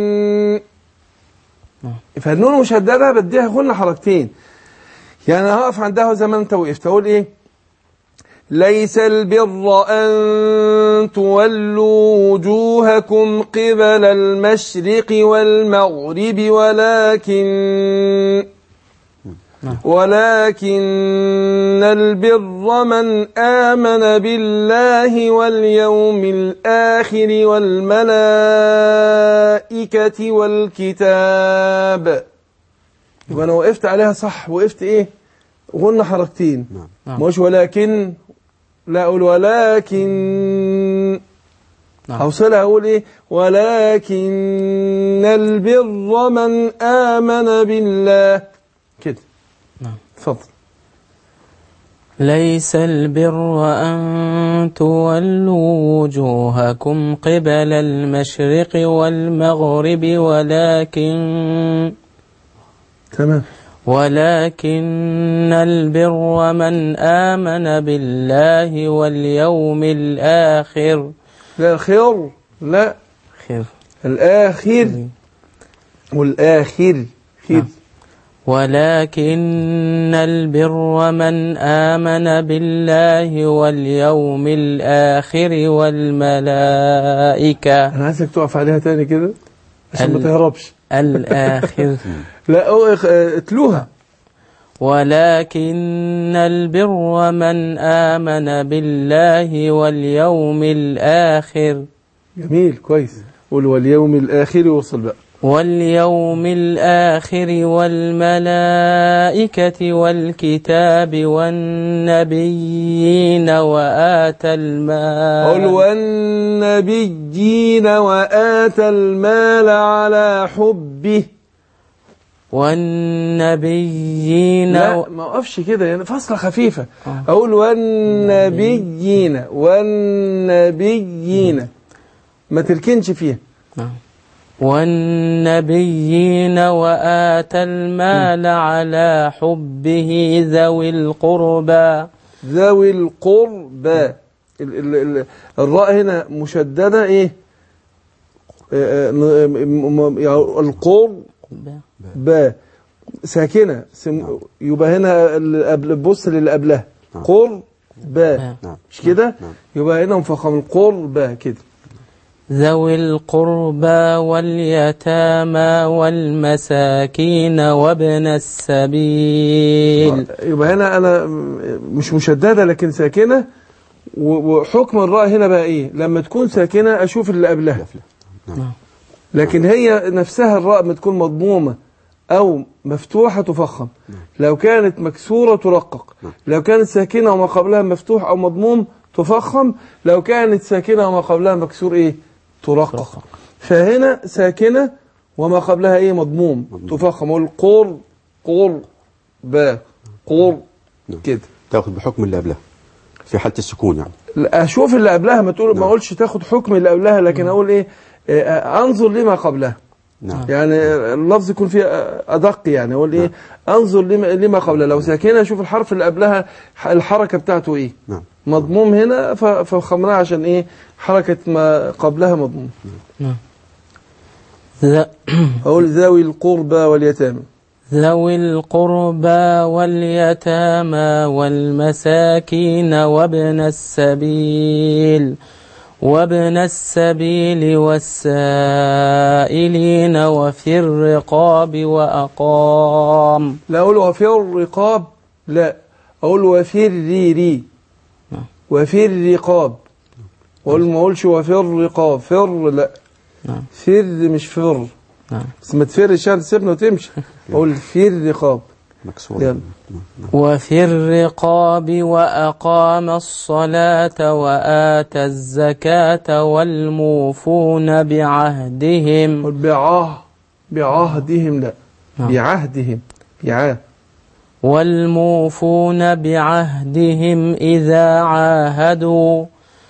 فالنون مشدده بديها غنى حركتين يعني أنا هقف عندها زي ما انت وقفت اقول ايه ليس البر ان تولوا وجوهكم قبل المشرق والمغرب ولكن ولكن البر من آمن بالله واليوم الآخر والملائكة والكتاب يبقى أنا وقفت عليها صح وقفت إيه غنى حركتين نعم. مش ولكن لا أقول ولكن نعم. أوصلها أقول إيه ولكن البر من آمن بالله كده نعم. اتفضل ليس البر أن تولوا وجوهكم قبل المشرق والمغرب ولكن تمام ولكن البر من آمن بالله واليوم الآخر لا الخير لا خير الآخر والآخر خير نعم. ولكن البر من آمن بالله واليوم الآخر والملائكة أنا عايزك تقف عليها تاني كده عشان ما ال- تهربش الآخر لا أو إخ- آه، اتلوها ولكن البر من آمن بالله واليوم الآخر جميل كويس قول واليوم الآخر وصل بقى واليوم الآخر والملائكة والكتاب والنبيين وآتى قول المال والنبيين وآتى المال على حبه والنبيين لا و... ما اقفش كده يعني فصلة خفيفة أقول والنبيين والنبيين ما تركنش فيها نعم. والنبيين وآتى المال على حبه ذوي القربى ذوي القربى ال ال ال الراء هنا مشددة ايه آه، آه، م- م- يعني القرب با ساكنة سم- يبقى هنا اللي قبل بص للي قبلها قرب با نعم. مش كده يبقى هنا مفخم القرب كده ذوي القربى واليتامى والمساكين وابن السبيل يبقى هنا انا مش مشدده لكن ساكنه و- وحكم الراء هنا بقى ايه لما تكون ساكنه اشوف اللي قبلها نعم. لكن هي نفسها الراء ما تكون مضمومه او مفتوحه تفخم لو كانت مكسوره ترقق لو كانت ساكنه وما قبلها مفتوح او مضموم تفخم لو كانت ساكنه وما قبلها مكسور ايه ترقق فهنا ساكنه وما قبلها ايه مضموم تفخم والقر قر با قر كده تاخذ بحكم اللي قبلها في حالة السكون يعني لا، اشوف اللي قبلها ما تقول ما اقولش تاخد حكم اللي قبلها لكن اقول ايه آه، انظر لما قبلها نعم يعني اللفظ يكون فيه ادق يعني اقول ايه انظر لما لما قبلها لو ساكنه اشوف الحرف اللي قبلها ح- الحركه بتاعته ايه نعم مضموم هنا ف- فخمناها عشان ايه حركه ما قبلها مضموم ذ- اقول ذوي القربى واليتامى ذوي القربى واليتامى والمساكين وابن السبيل وابن السبيل والسائلين وفي الرقاب وأقام لا اقول وفي الرقاب لا اقول وفي الريري وفي الرقاب واقول ما اقولش وفي الرقاب فر لا نعم. فر مش فر نعم. بس ما تفرش يعني تسيبنا وتمشي اقول في الرقاب مكسور يلا وفي الرقاب وأقام الصلاة وآتى الزكاة والموفون بعهدهم قل بعاه بعهدهم لا نعم. بعهدهم بعاه والموفون بعهدهم إذا عاهدوا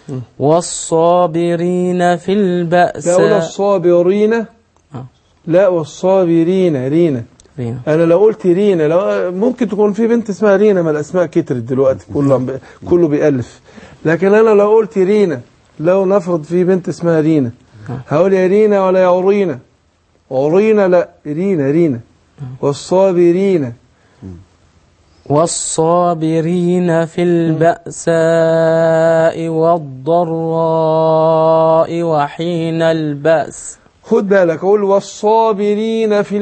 والصابرين في لا أقول البأس الصابرين لا والصابرين رينا رينا. انا لو قلت رينا لو ممكن تكون في بنت اسمها رينا ما الاسماء كترت دلوقتي كله عم ب- كله بيألف لكن انا لو قلت رينا لو نفرض في بنت اسمها رينا هقول يا رينا ولا يا عرينا عرينا لا رينا رينا والصابرين والصابرين في البأساء والضراء وحين البأس خد بالك اقول والصابرين في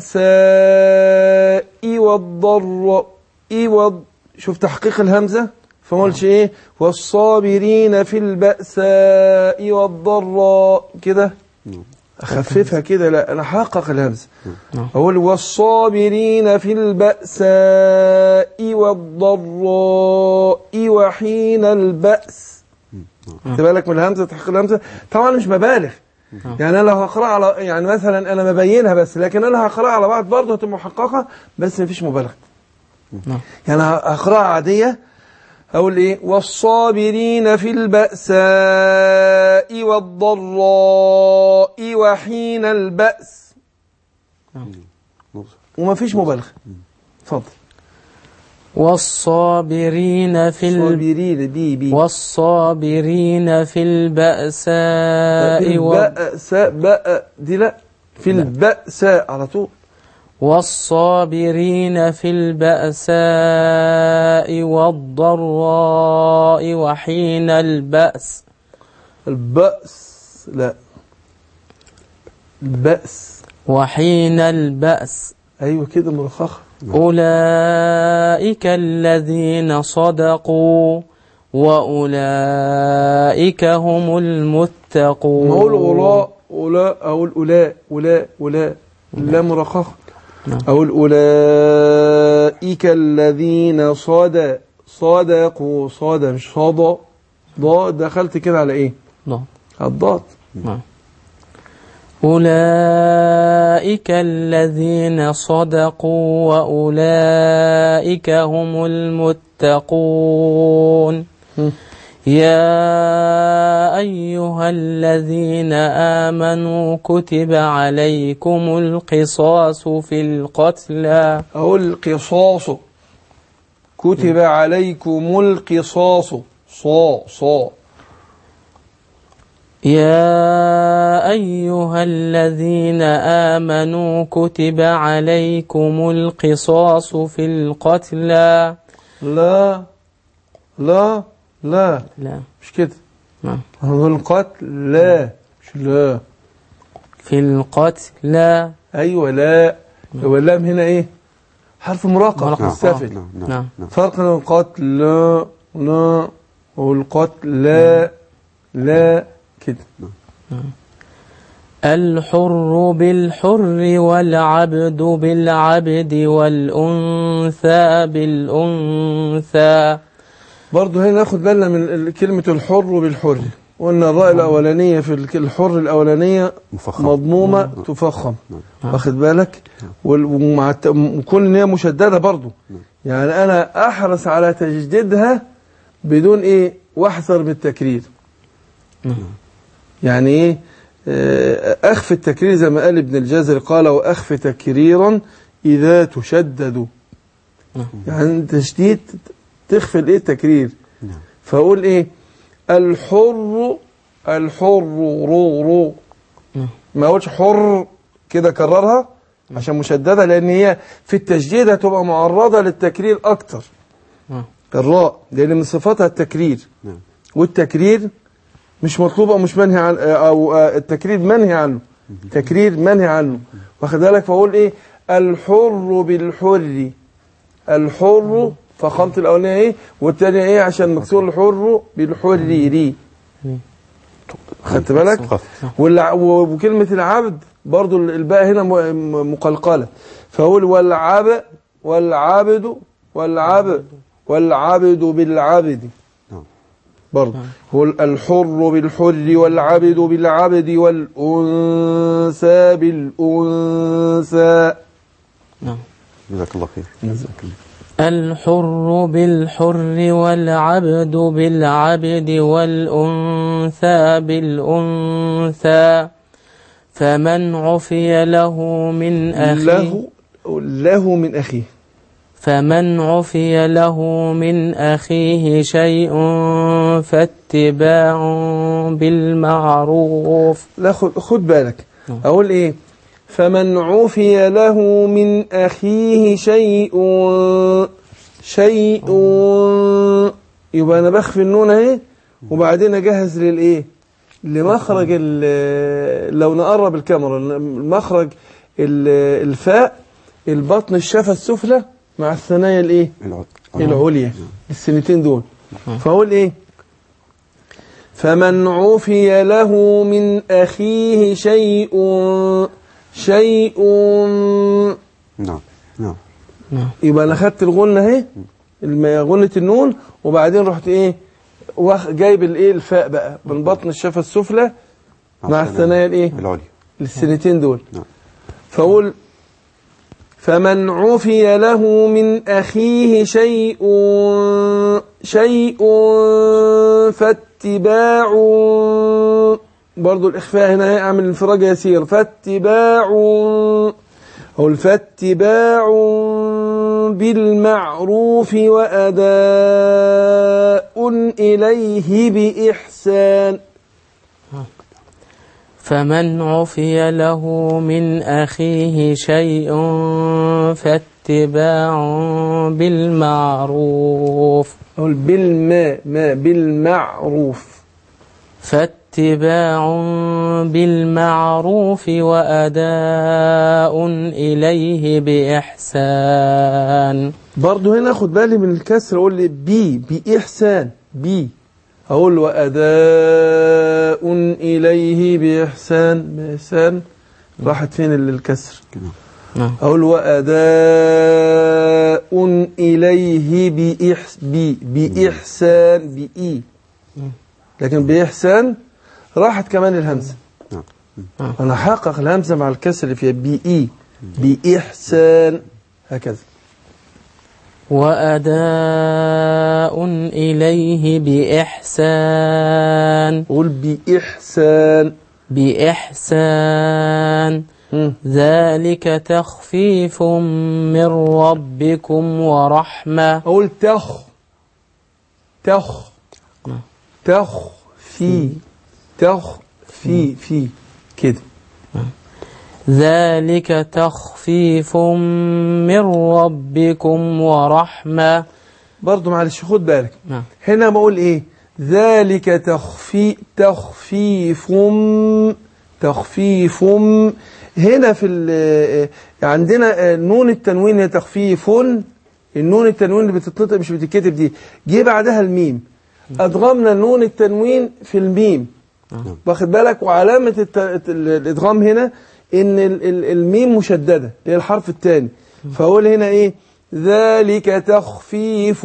البأساء والضراء والض... شوف تحقيق الهمزة فما قلتش ايه والصابرين في البأساء والضراء كده اخففها كده لا انا حقق الهمزة اقول والصابرين في البأساء والضراء وحين البأس خد بالك من الهمزة تحقيق الهمزة طبعا مش مبالغ يعني انا لو هقرا على يعني مثلا انا مبينها بس لكن انا هقرا على بعض برضه هتبقى محققه بس مفيش مبالغه يعني هقراها عاديه اقول ايه والصابرين في البأساء والضراء وحين البأس ومفيش مبالغه اتفضل والصابرين في ال... الصابرين بي بي والصابرين في البأساء و... البأساء بقى دي لا في البأساء على طول والصابرين في البأساء والضراء وحين البأس البأس لا البأس وحين البأس ايوه كده مرخخه أولئك الذين صدقوا وأولئك هم المتقون ما اقول اولاء اولاء اقول اولاء اولاء اولاء لا مرخخه اقول اولئك الذين صدق صدقوا صاد مش صاد ضاد دخلت كده على ايه نعم على الضاد نعم أولئك الذين صدقوا وأولئك هم المتقون يا أيها الذين آمنوا كتب عليكم القصاص في القتلى اقول القصاص كتب عليكم القصاص صا صا يا أيها الذين آمنوا كتب عليكم القصاص في القتلى لا لا لا لا مش كده نعم هنقول القتل لا مش لا في القتلى ايوه لا هو اللام هنا ايه حرف مراقب مراقب. مستفل نعم نعم. نعم فرق بين القتل لا لا والقتل لا لا كده الحر بالحر والعبد بالعبد والأنثى بالأنثى برضه هنا ناخد بالنا من ال- كلمة الحر بالحر قلنا الراء الأولانية في الك- الحر الأولانية مفخم. مضمومة تفخم واخد بالك وال- ومع الت- وكون ان هي مشددة برضه يعني أنا أحرص على تجديدها بدون إيه واحذر من التكرير يعني إيه آه، أخفي التكرير زي ما قال ابن الجزري قال وأخفي تكريرا إذا تشدد يعني تشديد تخفي الايه التكرير فاقول ايه الحر الحر رو رو ما اقولش حر كده كررها عشان مشدده لان هي في التشديد هتبقى معرضه للتكرير اكتر نعم. الراء لان من صفاتها التكرير نعم. والتكرير مش مطلوب او مش منهي عن او آه، التكرير منهي عنه تكرير منهي عنه واخد بالك فاقول ايه الحر بالحر الحر فخامة الأولانية إيه والتانية إيه عشان مكسور الحر بالحر ري خدت بالك والع... و- وكلمة العبد برضو الباء هنا م- م- مقلقلة فأقول والعب والعبد والعبد والعبد بالعبد برضو هو الحر بالحر والعبد بالعبد والأنثى بالأنثى نعم جزاك الله خير الحر بالحر والعبد بالعبد والأنثى بالأنثى فمن عفي له من أخيه له له من أخيه فمن عفي له من أخيه شيء فاتباع بالمعروف لا خد, خد بالك أقول إيه فمن عفي له من أخيه شيء شيء يبقى أنا بخفي النون أهي وبعدين أجهز للإيه لمخرج ال- لو نقرب الكاميرا مخرج ال- الفاء البطن الشفة السفلى مع الثنايا الإيه العليا السنتين دول فأقول إيه فمن عفي له من أخيه شيء شيء نعم نعم يبقى أنا خدت الغنة أهي الم- غنة النون وبعدين رحت إيه واخ- جايب الإيه الفاء بقى من بطن الشفة السفلى مع الثنايا الإيه العليا السنتين دول نعم. فأقول فمن عفي له من أخيه شيء شيء فاتباع برضو الإخفاء هنا أعمل انفراج يسير فاتباع أو فاتباع بالمعروف وأداء إليه بإحسان فمن عفي له من أخيه شيء فاتباع بالمعروف أقول بالماء ما بالمعروف فاتباع بالمعروف وأداء إليه بإحسان برضو هنا خد بالي من الكسر اقول لي بي بإحسان بي اقول وأداء إليه بإحسان بإحسان راحت فين ال- الكسر نعم. اقول وأداء إليه بإحس بي بإحسان بإي لكن بإحسان راحت كمان الهمزة أنا حقق الهمزة مع الكسر اللي فيها بإي بإحسان هكذا وأداء إليه بإحسان قول بإحسان بإحسان ذلك تخفيف من ربكم ورحمة أقول تخ تخ تخ في تخ في في كده ذلك تخفيف من ربكم ورحمة برضو معلش خد بالك نعم. هنا بقول ايه ذلك تخفي تخفيف تخفيف هنا في ال- عندنا نون التنوين هي تخفيف النون التنوين اللي بتتنطق مش بتتكتب دي جه بعدها الميم ادغمنا نون التنوين في الميم واخد بالك وعلامة الت- ال- الادغام هنا ان ال- ال- الميم مشددة اللي هي الحرف الثاني فاقول هنا ايه ذلك تخفيف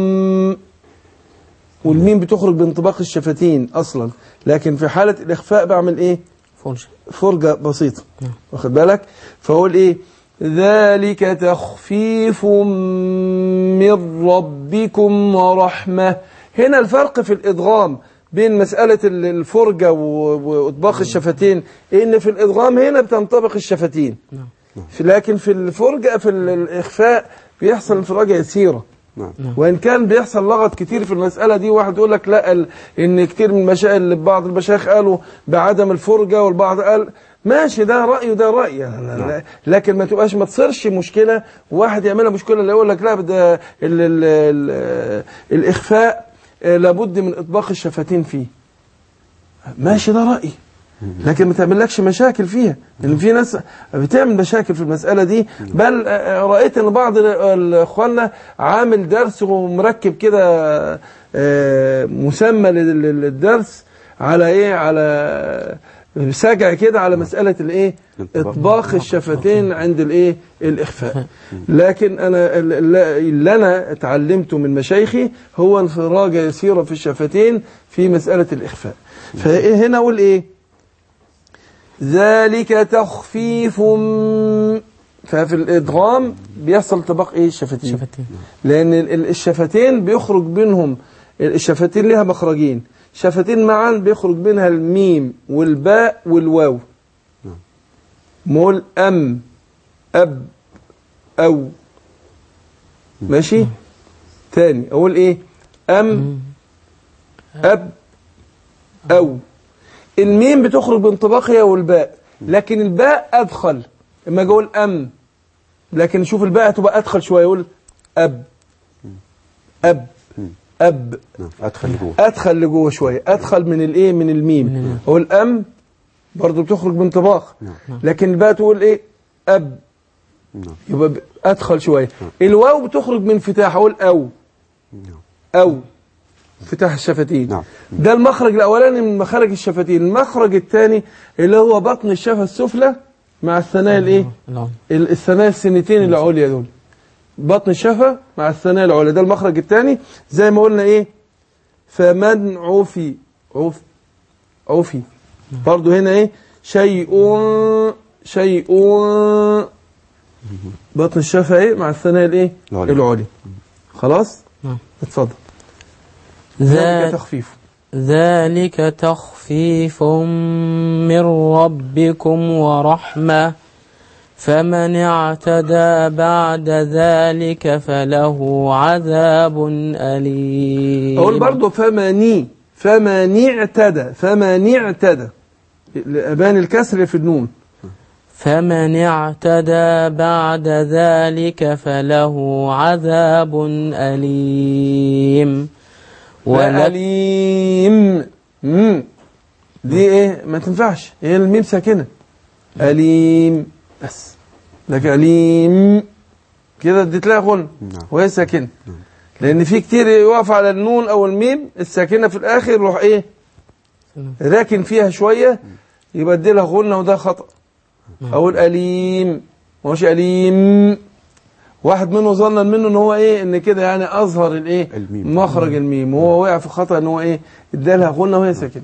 والميم بتخرج بانطباق الشفتين اصلا لكن في حالة الاخفاء بعمل ايه فرجة فرجة بسيطة واخد بالك فاقول ايه ذلك تخفيف من ربكم ورحمة هنا الفرق في الادغام بين مسألة ال- الفرجة و- واطباق الشفتين ان في الادغام هنا بتنطبق الشفتين في- لكن في الفرجة في ال- الاخفاء بيحصل انفراجة يسيرة وان كان بيحصل لغط كتير في المساله دي واحد يقول لك لا ال- ان كتير من المشايخ بعض المشايخ قالوا بعدم الفرجه والبعض قال ماشي ده راي وده راي يعني لا- لكن ما تبقاش ما تصيرش مشكله واحد يعملها مشكله اللي يقول لك لا ده ال ال ال الاخفاء آه، لابد من اطباق الشفتين فيه ماشي ده راي لكن ما تعملكش مشاكل فيها لان في ناس بتعمل مشاكل في المساله دي بل آه، رايت ان بعض ال- اخواننا عامل درس ومركب كده آه، مسمى لل- لل- للدرس على ايه على سجع كده على مسألة الايه اطباق الشفتين عند الايه الاخفاء لكن انا ال- ال- اللي انا اتعلمته من مشايخي هو انفراجة يسيرة في الشفتين في مسألة الاخفاء فهنا اقول ايه ذلك تخفيف م- ففي الادغام بيحصل طبق ايه الشفتين شفتين لان ال- ال- الشفتين بيخرج بينهم الشفتين ليها مخرجين شفتين معا بيخرج بينها الميم والباء والواو مول ام اب او ماشي تاني اقول ايه ام اب او الميم بتخرج بانطباق هي والباء لكن الباء ادخل اما اجي اقول ام لكن شوف الباء هتبقى ادخل شويه يقول اب اب اب نعم ادخل جوه ادخل لجوه شويه ادخل من الايه من الميم هو الام برضو بتخرج بانطباق لكن الباء تقول ايه اب نعم يبقى ب- ادخل شويه الواو بتخرج من فتاح اقول او او فتاح الشفتين نعم. ده المخرج الاولاني من مخارج الشفتين المخرج الثاني اللي هو بطن الشفه السفلى مع الثنايا الايه العون. ال- الثنايا السنتين العليا دول بطن الشفه مع الثنايا العليا ده المخرج الثاني زي ما قلنا ايه فمن عفي عف عفي برضو هنا ايه شيء شيء بطن الشفه ايه مع الثنايا الايه العليا. العليا خلاص نعم. اتفضل ذا- ذلك تخفيف ذلك تخفيف من ربكم ورحمة فمن اعتدى بعد ذلك فله عذاب أليم اقول برضو فماني فمن اعتدى فمن اعتدى لأبان الكسر في النون فمن اعتدى بعد ذلك فله عذاب أليم ولك أليم مم. دي ايه ما تنفعش هي الميم ساكنة أليم بس لكن أليم كده دي تلاقي غن نعم. وهي ساكنة لأن في كتير يقف على النون أو الميم الساكنة في الآخر يروح ايه راكن فيها شوية يبدلها غنة وده خطأ أقول أليم مش أليم واحد منه ظن منه ان هو ايه ان كده يعني اظهر الايه الميم. مخرج الميم وهو وقع في خطأ ان هو ايه ادالها غنة وهي ساكنة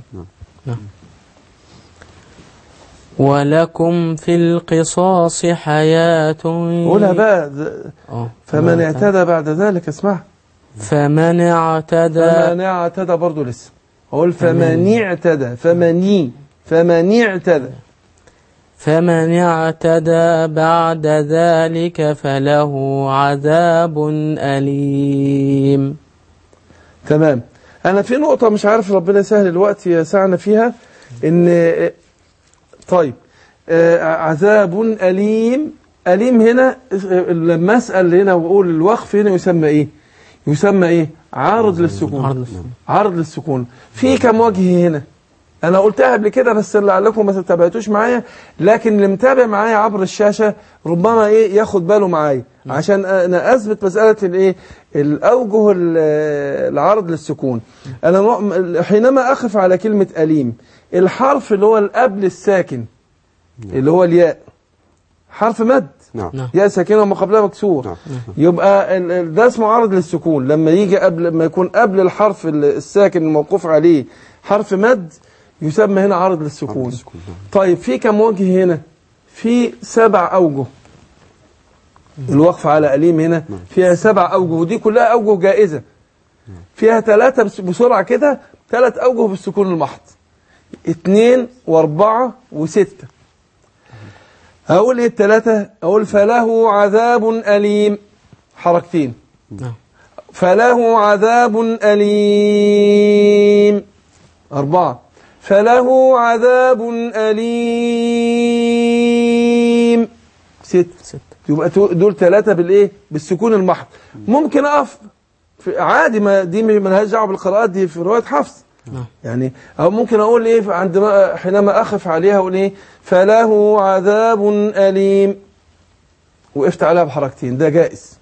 ولكم في القصاص حياة قولها بقى ذ- آه. فمن اعتدى بعد ذلك اسمعها فمن اعتدى فمن اعتدى برضه لسه اقول فمن اعتدى فمني فمن اعتدى فمن اعتدى بعد ذلك فله عذاب أليم تمام انا في نقطة مش عارف ربنا يسهل الوقت يسعنا فيها ان طيب آه، عذاب أليم أليم هنا آه، لما أسأل هنا وأقول الوقف هنا يسمى إيه يسمى إيه عارض للسكون عرض السكون. عرض للسكون في كم وجه هنا أنا قلتها قبل كده بس لعلكم ما تتابعتوش معايا لكن اللي متابع معايا عبر الشاشة ربما إيه ياخد باله معايا عشان أنا أثبت مسألة الإيه الأوجه ال- العرض للسكون أنا نوع- حينما أقف على كلمة أليم الحرف اللي هو القبل الساكن اللي هو الياء حرف مد نعم نعم. ياء ساكنه وما قبلها مكسور نعم. يبقى ال- ال- ده اسمه عرض للسكون لما يجي قبل لما يكون قبل الحرف ال- الساكن الموقوف عليه حرف مد يسمى هنا عرض للسكون السكون، نعم. طيب في كم وجه هنا في سبع اوجه الوقف على أليم هنا فيها سبع أوجه ودي كلها أوجه جائزة فيها ثلاثة بس- بسرعة كده ثلاث أوجه بالسكون المحض اثنين واربعة وستة هقول ايه الثلاثة اقول فله عذاب أليم حركتين نعم. فله عذاب أليم أربعة فله عذاب أليم ست ست يبقى تو- دول ثلاثة بالإيه بالسكون المحض ممكن أقف في عادي ما دي ما لهاش دعوة بالقراءات دي في رواية حفص نعم. يعني أو ممكن أقول إيه عندما حينما أخف عليها أقول إيه فله عذاب أليم وقفت عليها بحركتين ده جائز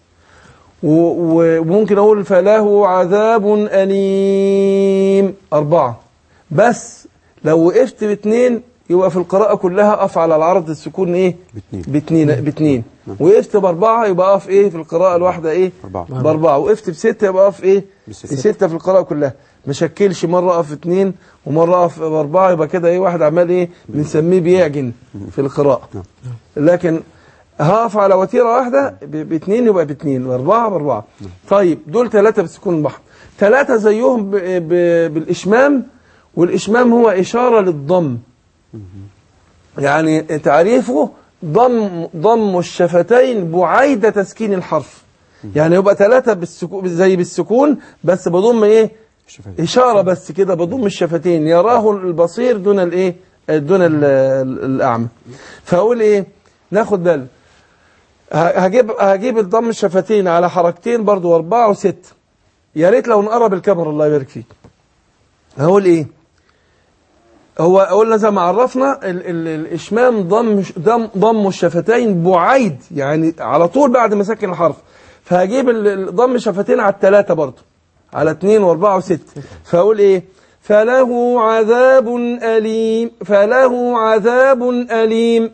و- وممكن أقول فله عذاب أليم أربعة بس لو وقفت باثنين يبقى في القراءة كلها أقف على العرض السكون إيه؟ باثنين باثنين باثنين وقفت بأربعة يبقى أقف إيه في القراءة الواحدة إيه؟ أربعة بأربعة وقفت بستة يبقى أقف إيه؟ بستة. بستة في القراءة كلها ما شكلش مرة أقف اثنين ومرة أقف بأربعة يبقى كده إيه واحد عمال إيه؟ بنسميه بيعجن في القراءة لكن هقف على وتيرة واحدة ب- باثنين يبقى باثنين بأربعة بأربعة طيب دول ثلاثة بسكون البحر ثلاثة زيهم ب... ب... بالإشمام والإشمام هو إشارة للضم يعني تعريفه ضم ضم الشفتين بعيد تسكين الحرف يعني يبقى ثلاثة بالسكون زي بالسكون بس بضم ايه إشارة بس كده بضم الشفتين يراه البصير دون الايه دون ال- ال- الأعمى فأقول ايه ناخد بالنا ه- هجيب هجيب الضم الشفتين على حركتين برضو أربعة وستة يا ريت لو نقرب الكاميرا الله يبارك فيك هقول ايه هو قلنا زي ما عرفنا ال ال الاشمام ضم ضم ضم الشفتين بعيد يعني على طول بعد ما سكن الحرف فهجيب ال- ال- ضم الشفتين على الثلاثه برضه على اثنين واربعه وسته فاقول ايه فله عذاب اليم فله عذاب اليم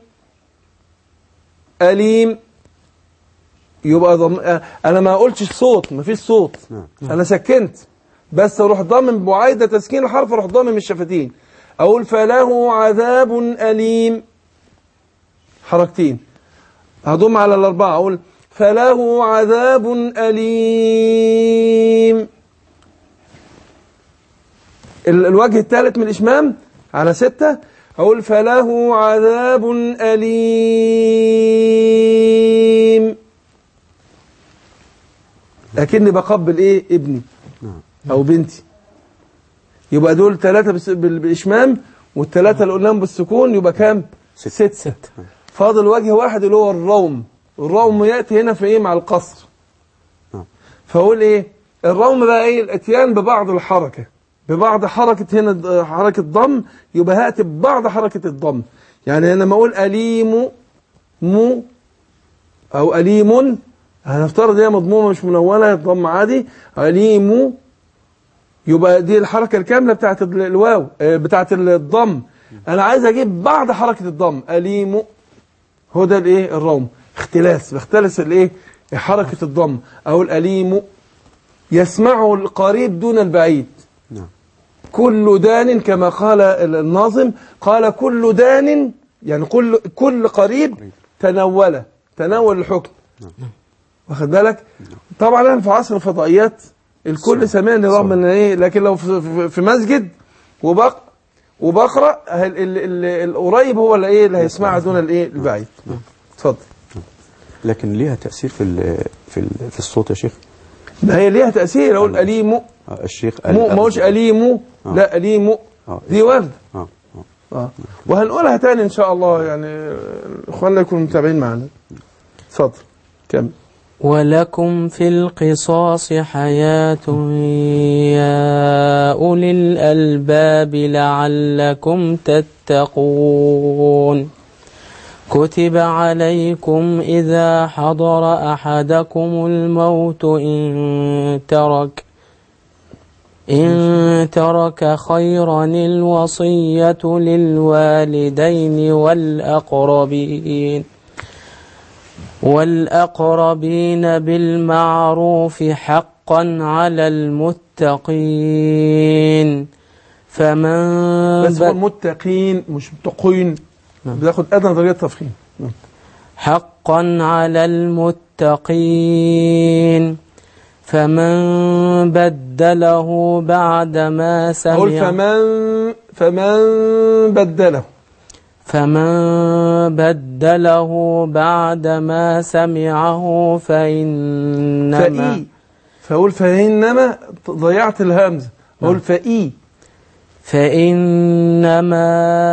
اليم يبقى ضم آه، انا ما قلتش صوت ما فيش صوت انا سكنت بس اروح ضامن بعيدة تسكين الحرف اروح ضامن الشفتين اقول فله عذاب اليم حركتين هضم على الاربعه اقول فله عذاب اليم ال- الوجه الثالث من الاشمام على ستة اقول فله عذاب اليم لكني بقبل ايه ابني او بنتي يبقى دول ثلاثة بس- بال- بالإشمام والثلاثة اللي قلناهم بالسكون يبقى كام؟ ست ست فاضل وجه واحد اللي هو الروم الروم يأتي هنا في إيه مع القصر فأقول إيه؟ الروم بقى إيه؟ الإتيان ببعض الحركة ببعض حركة هنا د- حركة ضم يبقى هأتي ببعض حركة الضم يعني أنا لما أقول أليم مو أو أليم هنفترض هي مضمومة مش منونة ضم عادي أليم يبقى دي الحركة الكاملة بتاعت ال- الواو آه، بتاعت الضم أنا عايز أجيب بعد حركة الضم أليم هو ده الإيه الروم اختلاس بختلس الإيه حركة الضم أو الأليم يسمعه القريب دون البعيد نعم. كل دان كما قال ال- الناظم قال كل دان يعني كل كل قريب تنول تنول الحكم واخد بالك طبعا انا في عصر الفضائيات الكل سامعني رغم ان ايه لكن لو في, في- في مسجد وبق وبقرا ال- ال- ال- القريب هو اللي ايه اللي هيسمعها دون الايه البعيد اتفضل لكن ليها تأثير في ال في ال في الصوت يا شيخ ما هي ليها تاثير اقول اليم آه، الشيخ قال مو ما اقولش اليم لا اليم آه. دي ورد آه. اه وهنقولها تاني ان شاء الله يعني آه، اخواننا يكونوا متابعين معنا اتفضل كمل ولكم في القصاص حياة يا أولي الألباب لعلكم تتقون كتب عليكم إذا حضر أحدكم الموت إن ترك إن ترك خيرا الوصية للوالدين والأقربين والأقربين بالمعروف حقا على المتقين فمن بس هو ب- المتقين مش متقين بياخد ادنى درجه تفخيم حقا على المتقين فمن بدله بعدما اقول سمع فمن فمن بدله فمن بدله بعدما سمعه فإنما فإي فأقول فإنما ضيعت الهمزة أقول فإي فإنما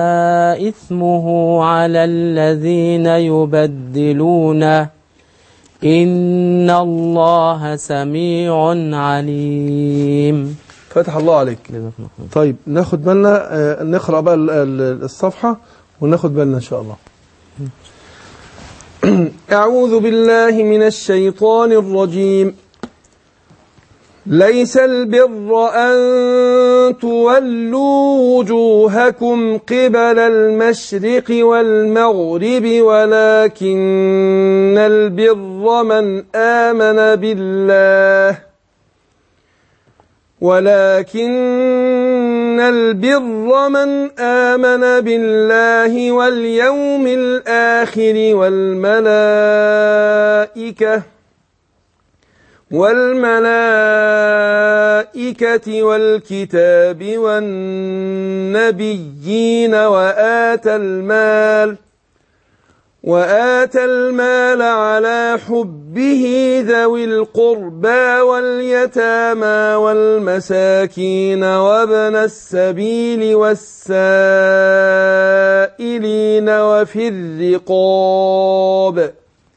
إثمه على الذين يبدلونه إن الله سميع عليم فتح الله عليك طيب ناخد بالنا آه، نقرأ بقى ال- ال- الصفحة وناخد بالنا إن شاء الله أعوذ بالله من الشيطان الرجيم ليس البر أن تولوا وجوهكم قبل المشرق والمغرب ولكن البر من آمن بالله ولكن البر من آمن بالله واليوم الآخر والملائكة والملائكة والكتاب والنبيين وآتى المال وآتى المال على حبه ذوي القربى واليتامى والمساكين وابن السبيل والسائلين وفي الرقاب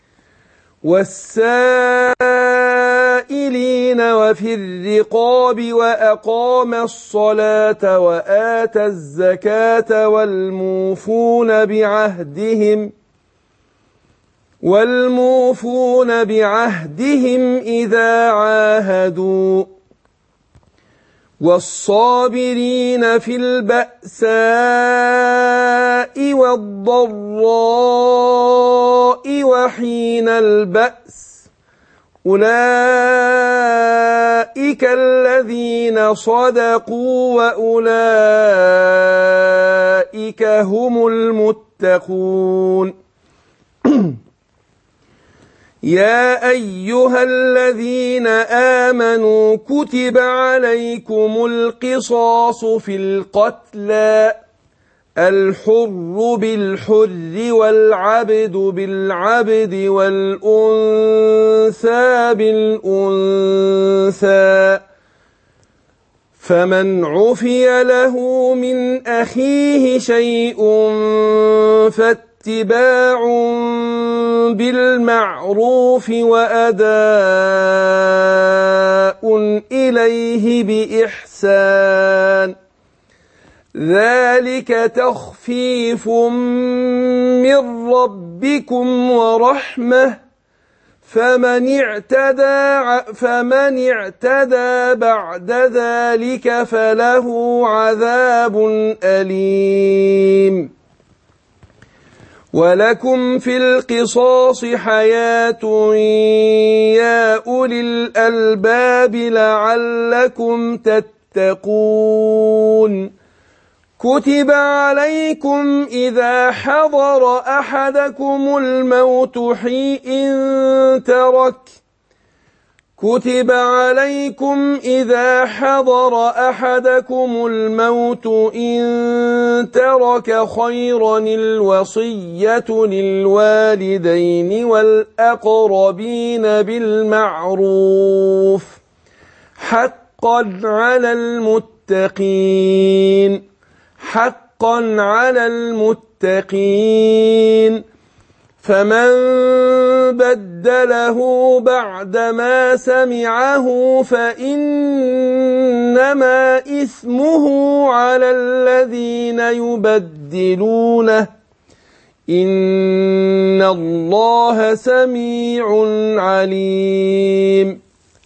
والسائلين وفي الرقاب وأقام الصلاة وآتى الزكاة والموفون بعهدهم والموفون بعهدهم إذا عاهدوا والصابرين في البأساء والضراء وحين البأس أولئك الذين صدقوا وأولئك هم المتقون يا أيها الذين آمنوا كتب عليكم القصاص في القتلى الحر بالحر والعبد بالعبد والأنثى بالأنثى فمن عفي له من أخيه شيء فاتباع بالمعروف وأداء إليه بإحسان ذلك تخفيف من ربكم ورحمة فمن اعتدى فمن اعتدى بعد ذلك فله عذاب أليم ولكم في القصاص حياة يا أولي الألباب لعلكم تتقون كتب عليكم إذا حضر أحدكم الموت حين ترك كتب عليكم إذا حضر أحدكم الموت إن ترك خيرا الوصية للوالدين والأقربين بالمعروف حقا على المتقين حقا على المتقين فمن بدله بعدما سمعه فإنما إثمه على الذين يبدلونه إن الله سميع عليم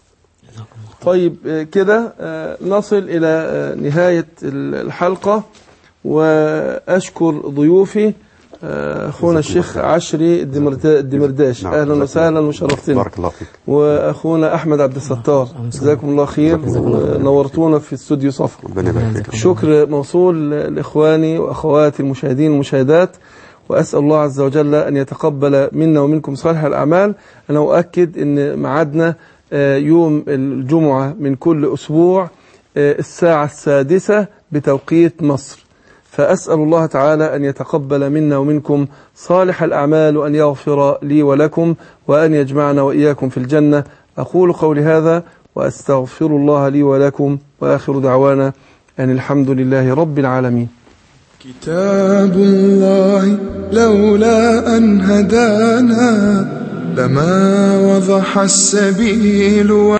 طيب كده نصل إلى نهاية الحلقة وأشكر ضيوفي اخونا الشيخ عشري الدمرداش نعم. اهلا وسهلا وشرفتنا بارك الله فيك واخونا احمد عبد الستار جزاكم الله خير نورتونا في استوديو صفا ربنا يبارك فيك شكر موصول لاخواني واخواتي المشاهدين والمشاهدات واسال الله عز وجل ان يتقبل منا ومنكم صالح الاعمال انا اؤكد ان ميعادنا يوم الجمعه من كل اسبوع الساعه السادسه بتوقيت مصر فأسأل الله تعالى أن يتقبل منا ومنكم صالح الأعمال وأن يغفر لي ولكم وأن يجمعنا وإياكم في الجنة أقول قولي هذا وأستغفر الله لي ولكم وآخر دعوانا أن الحمد لله رب العالمين كتاب الله لولا أن هدانا لما وضح السبيل